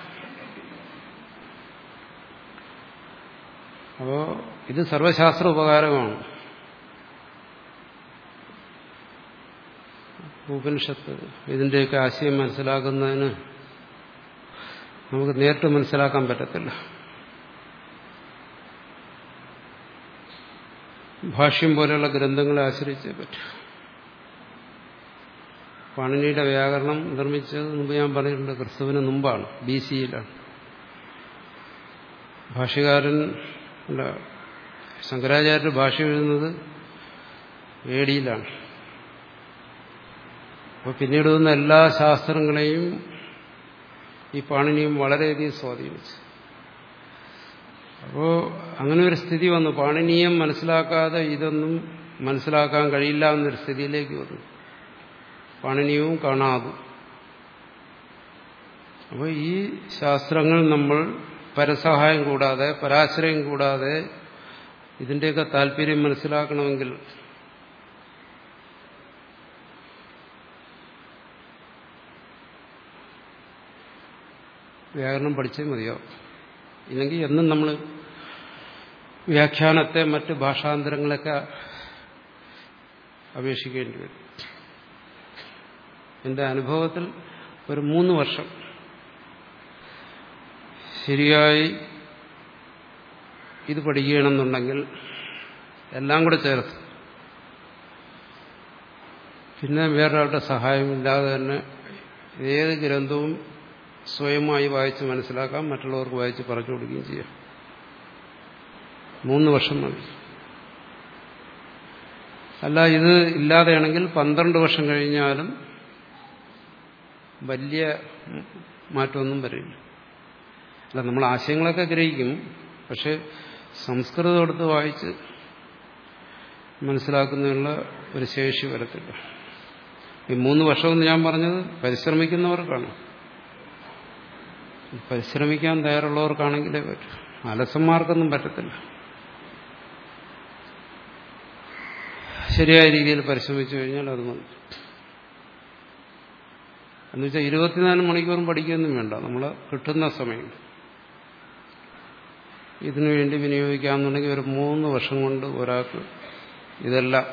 അപ്പോ ഇത് സർവശാസ്ത്ര ഉപകാരമാണ് ഉപനിഷത്ത് ഇതിന്റെയൊക്കെ ആശയം മനസ്സിലാക്കുന്നതിന് നമുക്ക് നേരിട്ട് മനസ്സിലാക്കാൻ പറ്റത്തില്ല ഭാഷ്യം പോലെയുള്ള ഗ്രന്ഥങ്ങളെ ആശ്രയിച്ചേ പറ്റൂ പാണിനിയുടെ വ്യാകരണം നിർമ്മിച്ചത് മുമ്പ് ഞാൻ പറഞ്ഞിട്ടുണ്ട് ക്രിസ്തുവിന് മുമ്പാണ് ബി സിയിലാണ് ഭാഷ്യകാരൻ അല്ല ശങ്കരാചാര്യ ഭാഷ എഴുതുന്നത് എ ഡിയിലാണ് അപ്പോൾ പിന്നീട് വന്ന എല്ലാ ശാസ്ത്രങ്ങളെയും ഈ പാണിനിയും വളരെയധികം സ്വാധീനിച്ചു അപ്പോൾ അങ്ങനെ ഒരു സ്ഥിതി വന്നു പാണിനീയം മനസ്സിലാക്കാതെ ഇതൊന്നും മനസ്സിലാക്കാൻ കഴിയില്ല എന്നൊരു സ്ഥിതിയിലേക്ക് വന്നു പാണിനീയവും കാണാതും അപ്പോൾ ഈ ശാസ്ത്രങ്ങൾ നമ്മൾ പരസഹായം കൂടാതെ പരാശ്രയം കൂടാതെ ഇതിന്റെയൊക്കെ താല്പര്യം മനസ്സിലാക്കണമെങ്കിൽ വ്യാകരണം പഠിച്ചേ മതിയാവും ഇല്ലെങ്കിൽ എന്നും നമ്മൾ വ്യാഖ്യാനത്തെ മറ്റ് ഭാഷാന്തരങ്ങളൊക്കെ അപേക്ഷിക്കേണ്ടി വരും എൻ്റെ അനുഭവത്തിൽ ഒരു മൂന്ന് വർഷം ശരിയായി ഇത് പഠിക്കണമെന്നുണ്ടെങ്കിൽ എല്ലാം കൂടെ ചേർത്ത് പിന്നെ വേറൊരാളുടെ സഹായമില്ലാതെ തന്നെ ഏത് ഗ്രന്ഥവും സ്വയമായി വായിച്ച് മനസ്സിലാക്കാം മറ്റുള്ളവർക്ക് വായിച്ച് പറഞ്ഞു കൊടുക്കുകയും ചെയ്യാം മൂന്ന് വർഷം മതി അല്ല ഇത് ഇല്ലാതെയാണെങ്കിൽ പന്ത്രണ്ട് വർഷം കഴിഞ്ഞാലും വലിയ മാറ്റമൊന്നും വരില്ല അല്ല നമ്മൾ ആശയങ്ങളൊക്കെ ഗ്രഹിക്കും പക്ഷെ സംസ്കൃതം എടുത്ത് വായിച്ച് മനസ്സിലാക്കുന്നതിനുള്ള ഒരു ശേഷി വരത്തില്ല ഈ മൂന്ന് വർഷമെന്ന് ഞാൻ പറഞ്ഞത് പരിശ്രമിക്കുന്നവർക്കാണ് പരിശ്രമിക്കാൻ തയ്യാറുള്ളവർക്കാണെങ്കിലേ പറ്റൂ അലസന്മാർക്കൊന്നും പറ്റത്തില്ല ശരിയായ രീതിയിൽ പരിശ്രമിച്ചു കഴിഞ്ഞാൽ അത് മതി എന്നുവെച്ചാൽ ഇരുപത്തിനാല് മണിക്കൂറും പഠിക്കുകയൊന്നും വേണ്ട നമ്മൾ കിട്ടുന്ന സമയം ഇതിനു വേണ്ടി വിനിയോഗിക്കാമെന്നുണ്ടെങ്കിൽ ഒരു മൂന്ന് വർഷം കൊണ്ട് ഒരാൾക്ക് ഇതെല്ലാം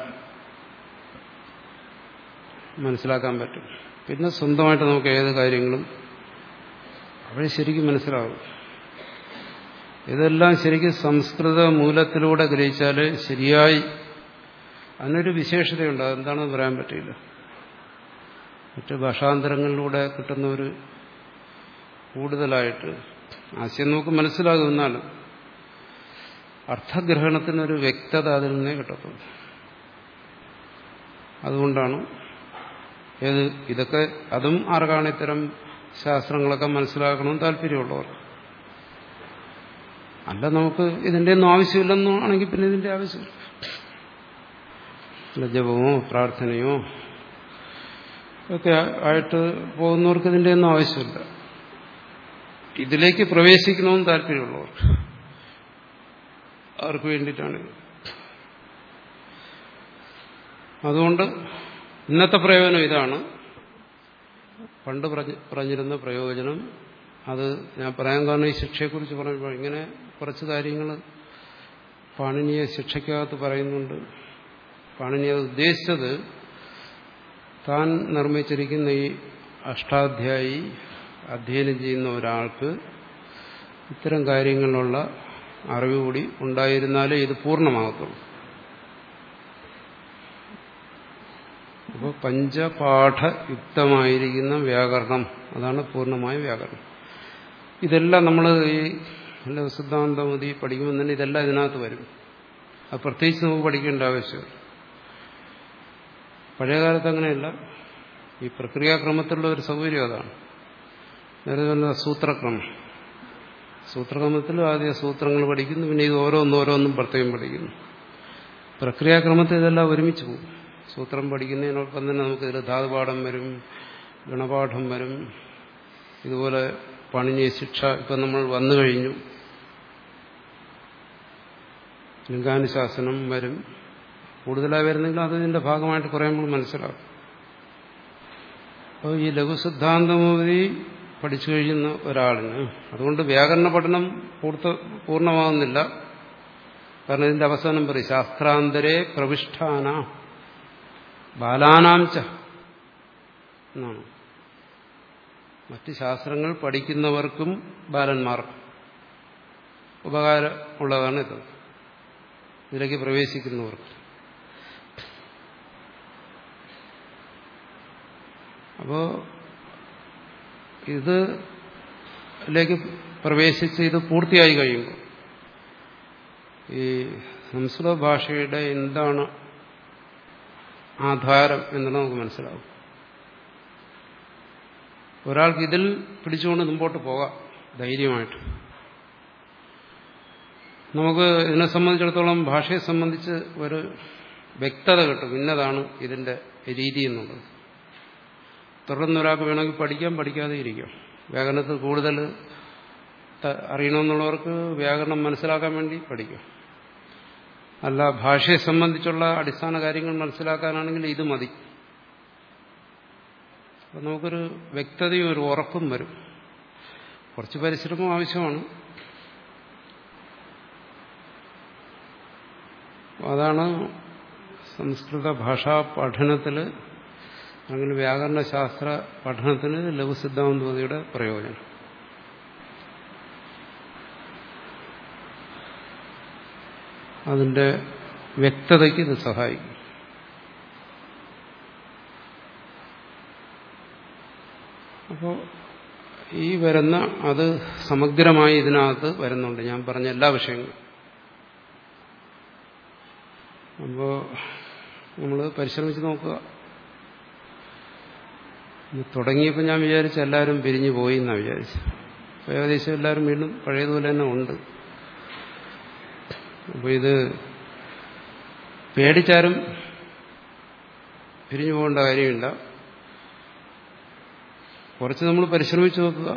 മനസ്സിലാക്കാൻ പറ്റും പിന്നെ സ്വന്തമായിട്ട് നമുക്ക് ഏത് കാര്യങ്ങളും അവിടെ ശരിക്കും മനസ്സിലാവും ഇതെല്ലാം ശരിക്കും സംസ്കൃത മൂലത്തിലൂടെ ഗ്രഹിച്ചാൽ ശരിയായി അതിനൊരു വിശേഷതയുണ്ട് അതെന്താണെന്ന് പറയാൻ പറ്റില്ല മറ്റ് ഭാഷാന്തരങ്ങളിലൂടെ കിട്ടുന്ന ഒരു കൂടുതലായിട്ട് ആശയം നമുക്ക് മനസ്സിലാകും എന്നാലും അർത്ഥഗ്രഹണത്തിനൊരു വ്യക്തത അതിൽ നിന്നേ കിട്ടത്തുള്ളൂ അതുകൊണ്ടാണ് ഏത് ഇതൊക്കെ അതും ആർക്കാണ് ഇത്തരം ശാസ്ത്രങ്ങളൊക്കെ മനസ്സിലാക്കണം താല്പര്യമുള്ളവർ അല്ല നമുക്ക് ഇതിന്റെ ഒന്നും ആവശ്യമില്ലെന്നോ ആണെങ്കിൽ പിന്നെ ഇതിന്റെ ആവശ്യമില്ല ജപമോ പ്രാർത്ഥനയോ ഒക്കെ ആയിട്ട് പോകുന്നവർക്ക് ഇതിന്റെ ഒന്നും ആവശ്യമില്ല ഇതിലേക്ക് പ്രവേശിക്കണമെന്ന് താല്പര്യമുള്ളവർ അവർക്ക് വേണ്ടിയിട്ടാണ് അതുകൊണ്ട് ഇന്നത്തെ പ്രയോജനം ഇതാണ് പണ്ട് പറഞ്ഞിരുന്ന പ്രയോജനം അത് ഞാൻ പറയാൻ കാരണം ഈ ശിക്ഷയെക്കുറിച്ച് പറയുമ്പോൾ ഇങ്ങനെ കുറച്ച് കാര്യങ്ങൾ പാണിനിയെ ശിക്ഷയ്ക്കകത്ത് പറയുന്നുണ്ട് പാണിനി അത് ഉദ്ദേശിച്ചത് താൻ നിർമ്മിച്ചിരിക്കുന്ന ഈ അഷ്ടാധ്യായി അധ്യയനം ചെയ്യുന്ന ഒരാൾക്ക് ഇത്തരം കാര്യങ്ങളിലുള്ള അറിവ് കൂടി ഉണ്ടായിരുന്നാലേ ഇത് പൂർണ്ണമാകത്തുള്ളൂ അപ്പോൾ പഞ്ചപാഠയുക്തമായിരിക്കുന്ന വ്യാകരണം അതാണ് പൂർണ്ണമായ വ്യാകരണം ഇതെല്ലാം നമ്മൾ ഈ സിദ്ധാന്തമതി പഠിക്കുമ്പോൾ തന്നെ ഇതെല്ലാം ഇതിനകത്ത് വരും അത് പ്രത്യേകിച്ച് നമുക്ക് പഠിക്കേണ്ട ആവശ്യം പഴയകാലത്ത് അങ്ങനെയല്ല ഈ പ്രക്രിയാക്രമത്തിലുള്ള ഒരു സൗകര്യം അതാണ് നേരെ പറഞ്ഞ സൂത്രക്രമം സൂത്രക്രമത്തിൽ ആദ്യം സൂത്രങ്ങൾ പഠിക്കുന്നു പിന്നെ ഇത് ഓരോന്നോരോന്നും പ്രത്യേകം പഠിക്കുന്നു പ്രക്രിയാക്രമത്തിൽ ഇതെല്ലാം ഒരുമിച്ച് പോകും സൂത്രം പഠിക്കുന്നതിനോടൊപ്പം തന്നെ നമുക്ക് ഇതിൽ ധാതുപാഠം വരും ഗണപാഠം വരും ഇതുപോലെ പണിനി ശിക്ഷ ഇപ്പം നമ്മൾ വന്നു കഴിഞ്ഞു ലിംഗാനുശാസനം വരും കൂടുതലായി വരുന്നെങ്കിൽ അതിന്റെ ഭാഗമായിട്ട് കുറേ നമ്മൾ മനസ്സിലാക്കും അപ്പോൾ ഈ ലഘുസിദ്ധാന്തമതി പഠിച്ചു കഴിയുന്ന ഒരാളിന് അതുകൊണ്ട് വ്യാകരണ പഠനം പൂർത്ത പൂർണ്ണമാകുന്നില്ല കാരണം ഇതിന്റെ അവസാനം പറയും ശാസ്ത്രാന്തരെ പ്രവിഷ്ഠാന ബാലാനാം ച എന്നാണ് മറ്റ് ശാസ്ത്രങ്ങൾ പഠിക്കുന്നവർക്കും ബാലന്മാർക്കും ഉപകാരം ഉള്ളതാണ് ഇത് ഇതിലേക്ക് പ്രവേശിക്കുന്നവർക്ക് അപ്പോ ഇത് ലേക്ക് പ്രവേശിച്ച് ഇത് പൂർത്തിയായി കഴിയുമ്പോൾ ഈ സംസ്കൃത ഭാഷയുടെ എന്താണ് ആധാരം എന്നുള്ളത് നമുക്ക് മനസ്സിലാവും ഒരാൾക്ക് ഇതിൽ പിടിച്ചുകൊണ്ട് മുമ്പോട്ട് പോകാം ധൈര്യമായിട്ട് നമുക്ക് ഇതിനെ സംബന്ധിച്ചിടത്തോളം ഭാഷയെ സംബന്ധിച്ച് ഒരു വ്യക്തത കിട്ടും ഇന്നതാണ് ഇതിന്റെ രീതി എന്നുള്ളത് തുടർന്ന് ഒരാൾക്ക് വേണമെങ്കിൽ പഠിക്കാം പഠിക്കാതെ ഇരിക്കാം വ്യാകരണത്തിൽ കൂടുതൽ അറിയണമെന്നുള്ളവർക്ക് വ്യാകരണം മനസ്സിലാക്കാൻ വേണ്ടി പഠിക്കാം അല്ല ഭാഷയെ സംബന്ധിച്ചുള്ള അടിസ്ഥാന കാര്യങ്ങൾ മനസ്സിലാക്കാനാണെങ്കിൽ ഇത് മതി അപ്പം നമുക്കൊരു വ്യക്തതയും ഒരു ഉറപ്പും വരും കുറച്ച് പരിശ്രമം ആവശ്യമാണ് അതാണ് സംസ്കൃത ഭാഷാ പഠനത്തിൽ അല്ലെങ്കിൽ വ്യാകരണശാസ്ത്ര പഠനത്തിന് ലഘുസിദ്ധാന്തവതിയുടെ പ്രയോജനം അതിന്റെ വ്യക്തതയ്ക്ക് ഇത് സഹായിക്കും അപ്പോൾ ഈ വരുന്ന അത് സമഗ്രമായി ഇതിനകത്ത് വരുന്നുണ്ട് ഞാൻ പറഞ്ഞ എല്ലാ വിഷയങ്ങളും അപ്പോൾ നമ്മൾ പരിശ്രമിച്ച് നോക്കുക തുടങ്ങിയപ്പോൾ ഞാൻ വിചാരിച്ചു എല്ലാവരും പിരിഞ്ഞു പോയി എന്നാണ് വിചാരിച്ചു അപ്പോൾ ഏകദേശം എല്ലാവരും വീണ്ടും പഴയതുപോലെ തന്നെ ഉണ്ട് അപ്പോൾ ഇത് പേടിച്ചാരും പിരിഞ്ഞു പോകേണ്ട കാര്യമില്ല കുറച്ച് നമ്മൾ പരിശ്രമിച്ചു നോക്കുക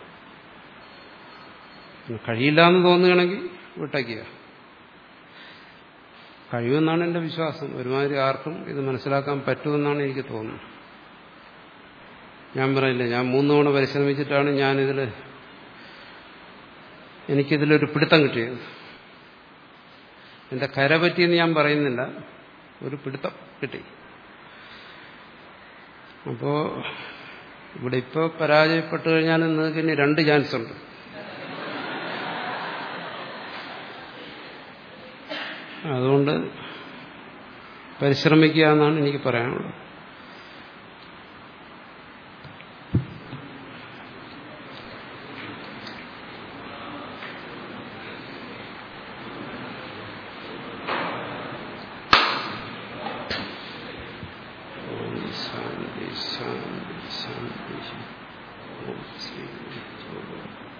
കഴിയില്ല എന്ന് തോന്നുകയാണെങ്കിൽ വിട്ടയ്ക്കുക കഴിയുമെന്നാണ് എൻ്റെ വിശ്വാസം ഒരുമാതിരി ആർക്കും ഇത് മനസ്സിലാക്കാൻ പറ്റുമെന്നാണ് എനിക്ക് തോന്നുന്നത് ഞാൻ പറയില്ല ഞാൻ മൂന്ന് തവണ പരിശ്രമിച്ചിട്ടാണ് ഞാനിതിൽ എനിക്കിതിലൊരു പിടുത്തം കിട്ടിയത് എന്റെ കര പറ്റിയെന്ന് ഞാൻ പറയുന്നില്ല ഒരു പിടുത്തം കിട്ടി അപ്പോ ഇവിടെ ഇപ്പോൾ പരാജയപ്പെട്ടു കഴിഞ്ഞാൽ നിങ്ങൾക്ക് ഇനി രണ്ട് ചാൻസ് ഉണ്ട് അതുകൊണ്ട് പരിശ്രമിക്കുക എന്നാണ് എനിക്ക് പറയാനുള്ളത് ശാന്തി ശാന്തി ശാന്തി ഓം ശ്രീ